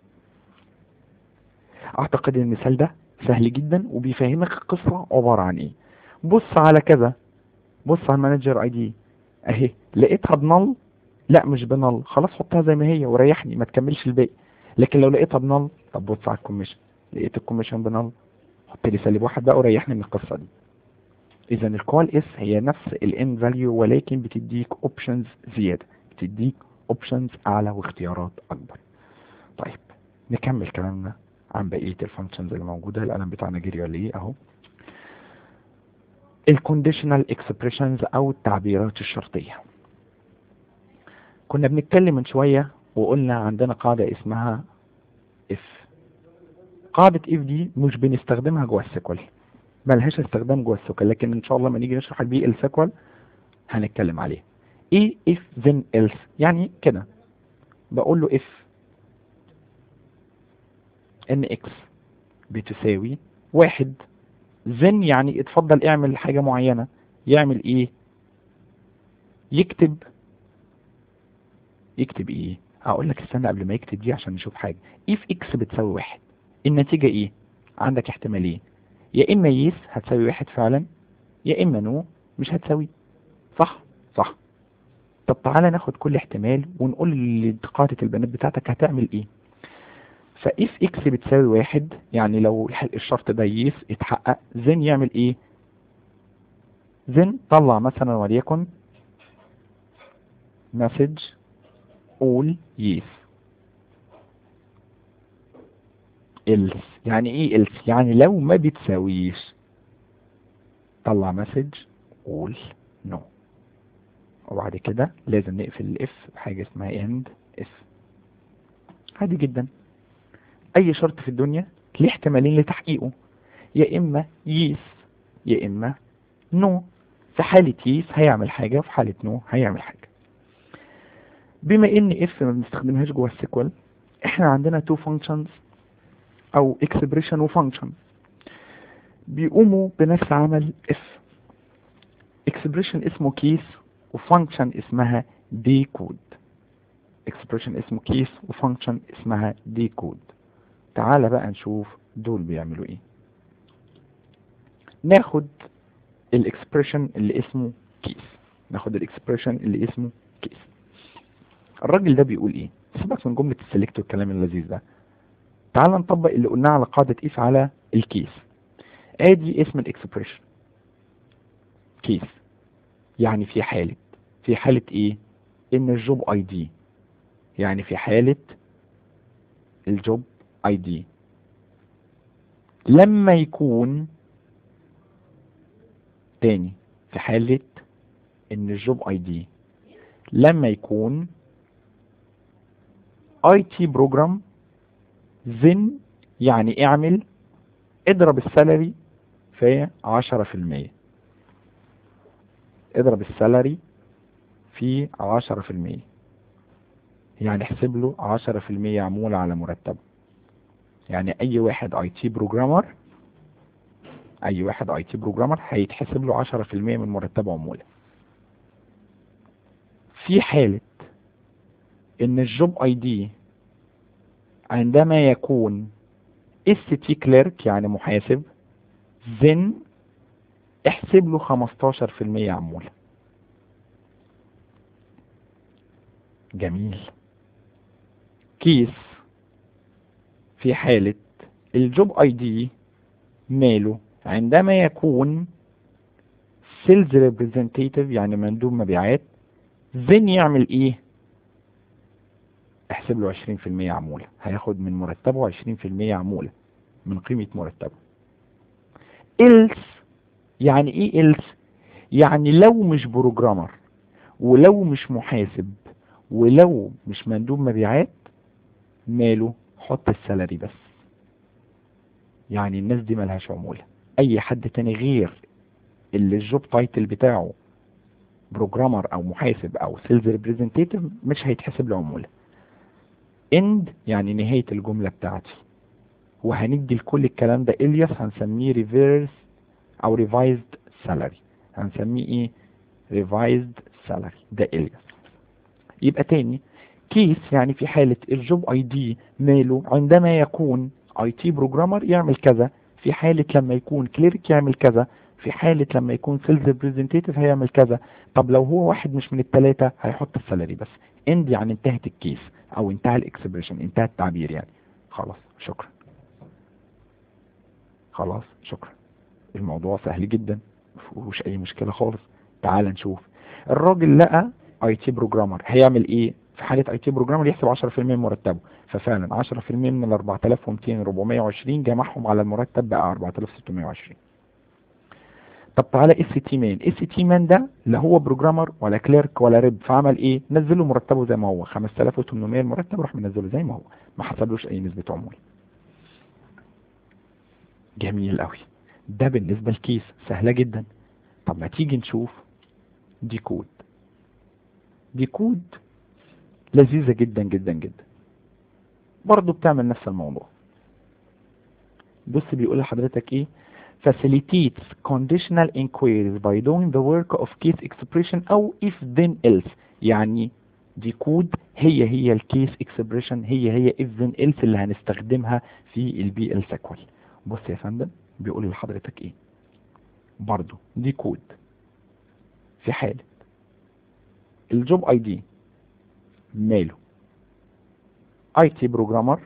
اعتقد ان المثال ده سهل جدا وبيفهمك القصة عبارة عن ايه بص على كذا بص على المانجر اي دي اهي لقيتها بنل لا مش بنل خلاص حطها زي ما هي وريحني ما تكملش الباقي لكن لو لقيتها بنل طب بص على الكوميشن لقيت الكوميشن بنل حط لي سالب واحد بقى وريحني من القصة دي اذا الكوال اس هي نفس الان فاليو ولكن بتديك اوبشنز زيادة بتديك اوبشنز اعلى واختيارات اكبر طيب نكمل كلامنا عن بقية الفانكشنز اللي موجودة القلم بتاعنا جري ولا ايه اهو الكونديشنال اكسبريشنز او التعبيرات الشرطية كنا بنتكلم من شوية وقلنا عندنا قاعدة اسمها اف قاعدة اف دي مش بنستخدمها جوه السيكوال ملهاش استخدام جوه السيكوال لكن ان شاء الله لما نيجي نشرح البي ال سيكوال هنتكلم عليه ايه if then else يعني كده بقول له if ان اكس بتساوي واحد then يعني اتفضل اعمل حاجة معينة يعمل ايه يكتب يكتب ايه هقول لك استنى قبل ما يكتب دي عشان نشوف حاجة if x بتساوي واحد النتيجة ايه عندك احتمالين يا اما يس هتساوي واحد فعلا يا اما نو مش هتساوي صح صح طب تعالى ناخد كل احتمال ونقول لقاعدة البيانات بتاعتك هتعمل ايه فاف اكس بتساوي واحد يعني لو الشرط ده يس اتحقق زين يعمل ايه زين طلع مثلا وليكن مسج all yes else يعني ايه else يعني لو ما بتساويش طلع مسج قول no وبعد كده لازم نقفل الاف بحاجة اسمها end if عادي جدا اي شرط في الدنيا ليه احتمالين لتحقيقه يا اما يس يا اما نو في حالة يس هيعمل حاجة وفي حالة نو هيعمل حاجة بما ان اف ما بنستخدمهاش جوه السيكوال احنا عندنا تو فانكشنز او اكسبريشن وفانكشن بيقوموا بنفس عمل اف اكسبريشن اسمه كيس وفانكشن اسمها دي كود اكسبريشن اسمه كيس وفانكشن اسمها دي كود تعال بقى نشوف دول بيعملوا ايه ناخد الاكسبريشن اللي اسمه كيس ناخد الاكسبريشن اللي اسمه كيس الراجل ده بيقول ايه سيبك من جملة السلكت والكلام اللذيذ ده تعال نطبق اللي قلناه على قاعدة اف على الكيس ادي اسم الاكسبريشن كيس يعني في حالة في حالة ايه ان الجوب اي دي يعني في حالة الجوب اي دي لما يكون تاني في حالة ان الجوب اي دي لما يكون اي تي بروجرام زن يعني اعمل اضرب السالري في عشرة في المية اضرب السالري في عشرة في المية يعني احسب له عشرة في المية عمولة على مرتبه يعني اي واحد اي تي بروجرامر اي واحد اي تي بروجرامر هيتحسب له عشرة في المية من مرتبه عمولة في حالة ان الجوب اي دي عندما يكون اس تي كليرك يعني محاسب زن احسب له 15% عمولة جميل كيس في حالة الجوب اي دي ماله عندما يكون سيلز ريبريزنتيتيف يعني مندوب مبيعات زين يعمل ايه احسب له 20% عمولة هياخد من مرتبه 20% عمولة من قيمة مرتبه else يعني ايه else يعني لو مش بروجرامر ولو مش محاسب ولو مش مندوب مبيعات ماله حط السالري بس يعني الناس دي ملهاش عمولة اي حد تاني غير اللي الجوب تايتل بتاعه بروجرامر او محاسب او سيلز ريبريزنتيتيف مش هيتحسب له عموله اند يعني نهاية الجملة بتاعتي وهندي لكل الكلام ده الياس هنسميه ريفيرس او ريفايزد سالاري هنسميه ايه ريفايزد سالاري ده الياس يبقى تاني كيس يعني في حالة الجوب اي دي ماله عندما يكون اي تي بروجرامر يعمل كذا في حالة لما يكون كليرك يعمل كذا في حالة لما يكون سيلز ريبريزنتيتيف هيعمل كذا طب لو هو واحد مش من التلاتة هيحط السالري بس اند يعني انتهت الكيس او انتهى الاكسبريشن انتهى التعبير يعني خلاص شكرا خلاص شكرا الموضوع سهل جدا مفيهوش اي مشكلة خالص تعال نشوف الراجل لقى اي تي بروجرامر هيعمل ايه في حالة اي تي بروجرامر يحسب 10% من مرتبه ففعلا 10% من ال 4200 420 جمعهم على المرتب بقى 4620 طب تعالى اس تي مان اس تي مان ده لا هو بروجرامر ولا كليرك ولا ريب فعمل ايه نزله مرتبه زي ما هو 5800 المرتب راح منزله زي ما هو ما حسبلوش اي نسبة عمولة جميل قوي ده بالنسبة للكيس سهلة جدا طب ما تيجي نشوف دي كود دي كود لذيذة جدا جدا جدا برضه بتعمل نفس الموضوع بص بيقول لحضرتك ايه facilitates conditional inquiries by doing the work of case expression او if then else يعني دي كود هي هي الكيس اكسبريشن هي هي if then else اللي هنستخدمها في البي ال سيكوال بص يا فندم بيقول لحضرتك ايه برضو دي كود في حالة الجوب اي دي ماله اي تي بروجرامر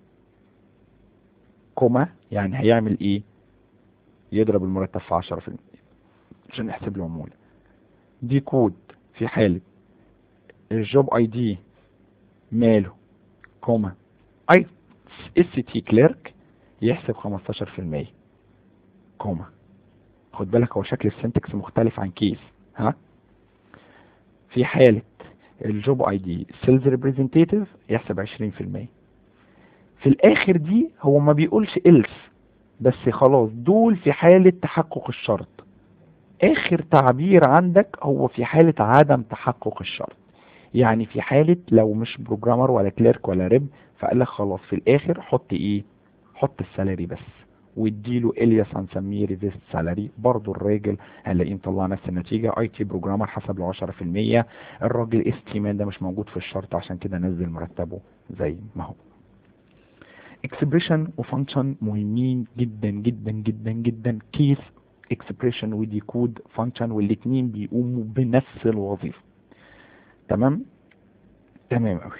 كوما يعني هيعمل ايه يضرب المرتب في 10% عشان يحسب له عمولة دي كود في حالة الجوب اي دي ماله كوما اي اس تي كليرك يحسب 15% كوما خد بالك هو شكل السنتكس مختلف عن كيس ها في حالة الجوب اي دي سيلز ريبريزنتيتيف يحسب 20% في الاخر دي هو ما بيقولش إلس بس خلاص دول في حالة تحقق الشرط اخر تعبير عندك هو في حالة عدم تحقق الشرط يعني في حالة لو مش بروجرامر ولا كليرك ولا ريب فقال لك خلاص في الاخر حط ايه حط السالري بس واديله الياس هنسميه ريفيست سالاري برضه الراجل هنلاقيه مطلع نفس النتيجه اي تي بروجرامر حسب له 10% الراجل اس تي مان ده مش موجود في الشرط عشان كده نزل مرتبه زي ما هو اكسبريشن وفانكشن مهمين جدا جدا جدا جدا كيس اكسبريشن وديكود فانكشن والاثنين بيقوموا بنفس الوظيفه تمام تمام قوي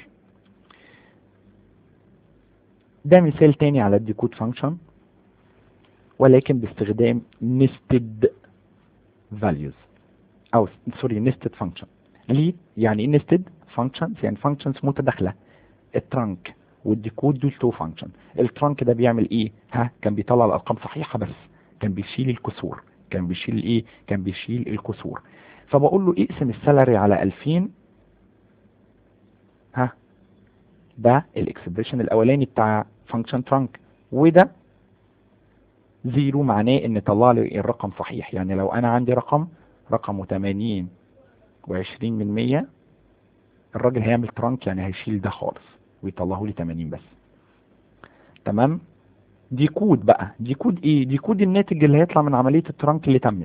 ده مثال تاني على الديكود فانكشن ولكن باستخدام nested values او سوري nested function ليه يعني ايه nested functions يعني functions متداخله الترانك والديكود دول تو فانكشن الترانك ده بيعمل ايه ها كان بيطلع الارقام صحيحه بس كان بيشيل الكسور كان بيشيل ايه كان بيشيل الكسور فبقول له اقسم السالري على 2000 ها ده الاكسبريشن الاولاني بتاع فانكشن ترانك وده زيرو معناه ان طلع لي الرقم صحيح يعني لو انا عندي رقم رقمه 80 و20 من 100 الراجل هيعمل ترانك يعني هيشيل ده خالص ويطلعه لي 80 بس تمام دي كود بقى دي كود ايه دي كود الناتج اللي هيطلع من عملية الترانك اللي تمت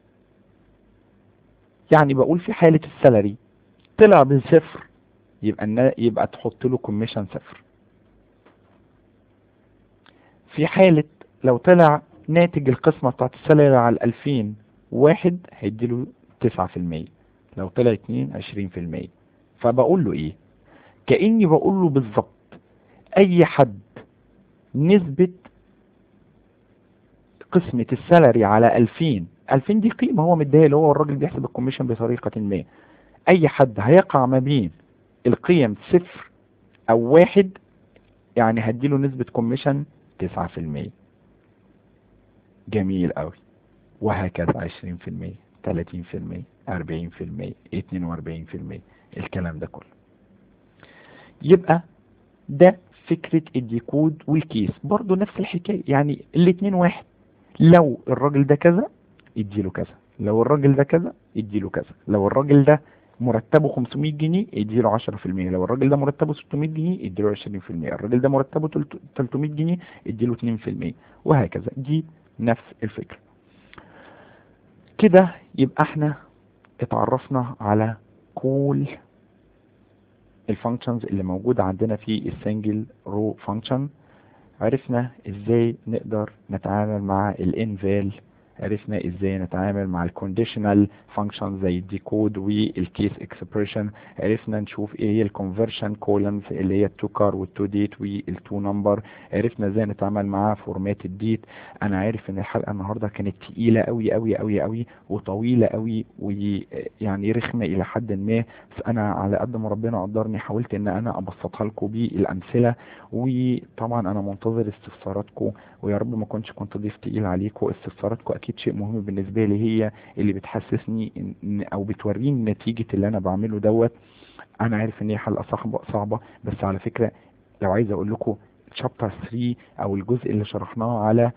يعني بقول في حالة السالري طلع بصفر يبقى النا... يبقى تحط له كوميشن صفر في حالة لو طلع ناتج القسمة بتاعت السالري على الألفين واحد هيديله تسعة في المية لو طلع اتنين عشرين في المية فبقول له ايه كأني بقول له بالظبط اي حد نسبة قسمة السالري على ألفين ألفين دي قيمة هو مديها اللي هو الراجل بيحسب الكوميشن بطريقة ما أي حد هيقع ما بين القيم صفر أو واحد يعني هديله نسبة كوميشن تسعة في المية جميل قوي وهكذا عشرين في المية تلاتين في المية أربعين في المية اتنين وأربعين في المية الكلام ده كله يبقى ده فكرة الديكود والكيس برضو نفس الحكاية يعني الاتنين واحد لو الراجل ده كذا يديله كذا لو الراجل ده كذا يديله كذا لو الراجل ده مرتبه 500 جنيه يديله 10% لو الراجل ده مرتبه 600 جنيه يديله 20% الراجل ده مرتبه 300 جنيه يديله 2% وهكذا دي نفس الفكرة كده يبقى احنا اتعرفنا على كل الفانكشنز اللي موجودة عندنا في السنجل رو فانكشن عرفنا ازاي نقدر نتعامل مع الانفال عرفنا ازاي نتعامل مع الكونديشنال فانكشن زي الديكود والكيس اكسبريشن عرفنا نشوف ايه هي الكونفرشن كولمز اللي هي التو كار والتو ديت والتو نمبر عرفنا ازاي نتعامل مع فورمات الديت انا عارف ان الحلقه النهارده كانت تقيله قوي قوي قوي قوي وطويله قوي ويعني رخمه الى حد ما بس انا على قد ما ربنا قدرني حاولت ان انا ابسطها لكم بالامثله وطبعا انا منتظر استفساراتكم ويا رب ما كنتش كنت ضيف تقيل عليكم استفساراتكم اكيد شيء مهم بالنسبه لي هي اللي بتحسسني إن او بتوريني نتيجه اللي انا بعمله دوت انا عارف ان هي حلقه صعبه صعبه بس على فكره لو عايز اقول لكم شابتر 3 او الجزء اللي شرحناه على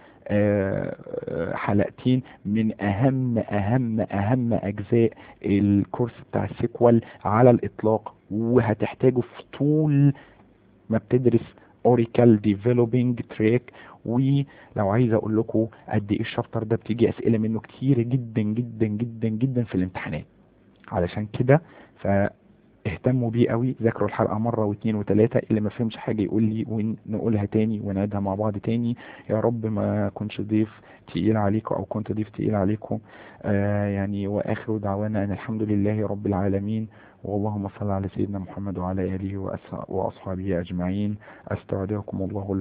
حلقتين من اهم اهم اهم اجزاء الكورس بتاع السيكوال على الاطلاق وهتحتاجه في طول ما بتدرس اوريكال ديفلوبينج تراك ولو عايز اقول لكم قد ايه الشابتر ده بتيجي اسئله منه كتير جدا جدا جدا جدا في الامتحانات علشان كده فاهتموا بيه قوي ذاكروا الحلقه مره واثنين وثلاثه اللي ما فهمش حاجه يقول لي ونقولها تاني ونعيدها مع بعض تاني يا رب ما كنتش ضيف تقيل عليكم او كنت ضيف تقيل عليكم آه يعني واخر دعوانا ان الحمد لله رب العالمين واللهم صل على سيدنا محمد وعلى اله واصحابه اجمعين استودعكم الله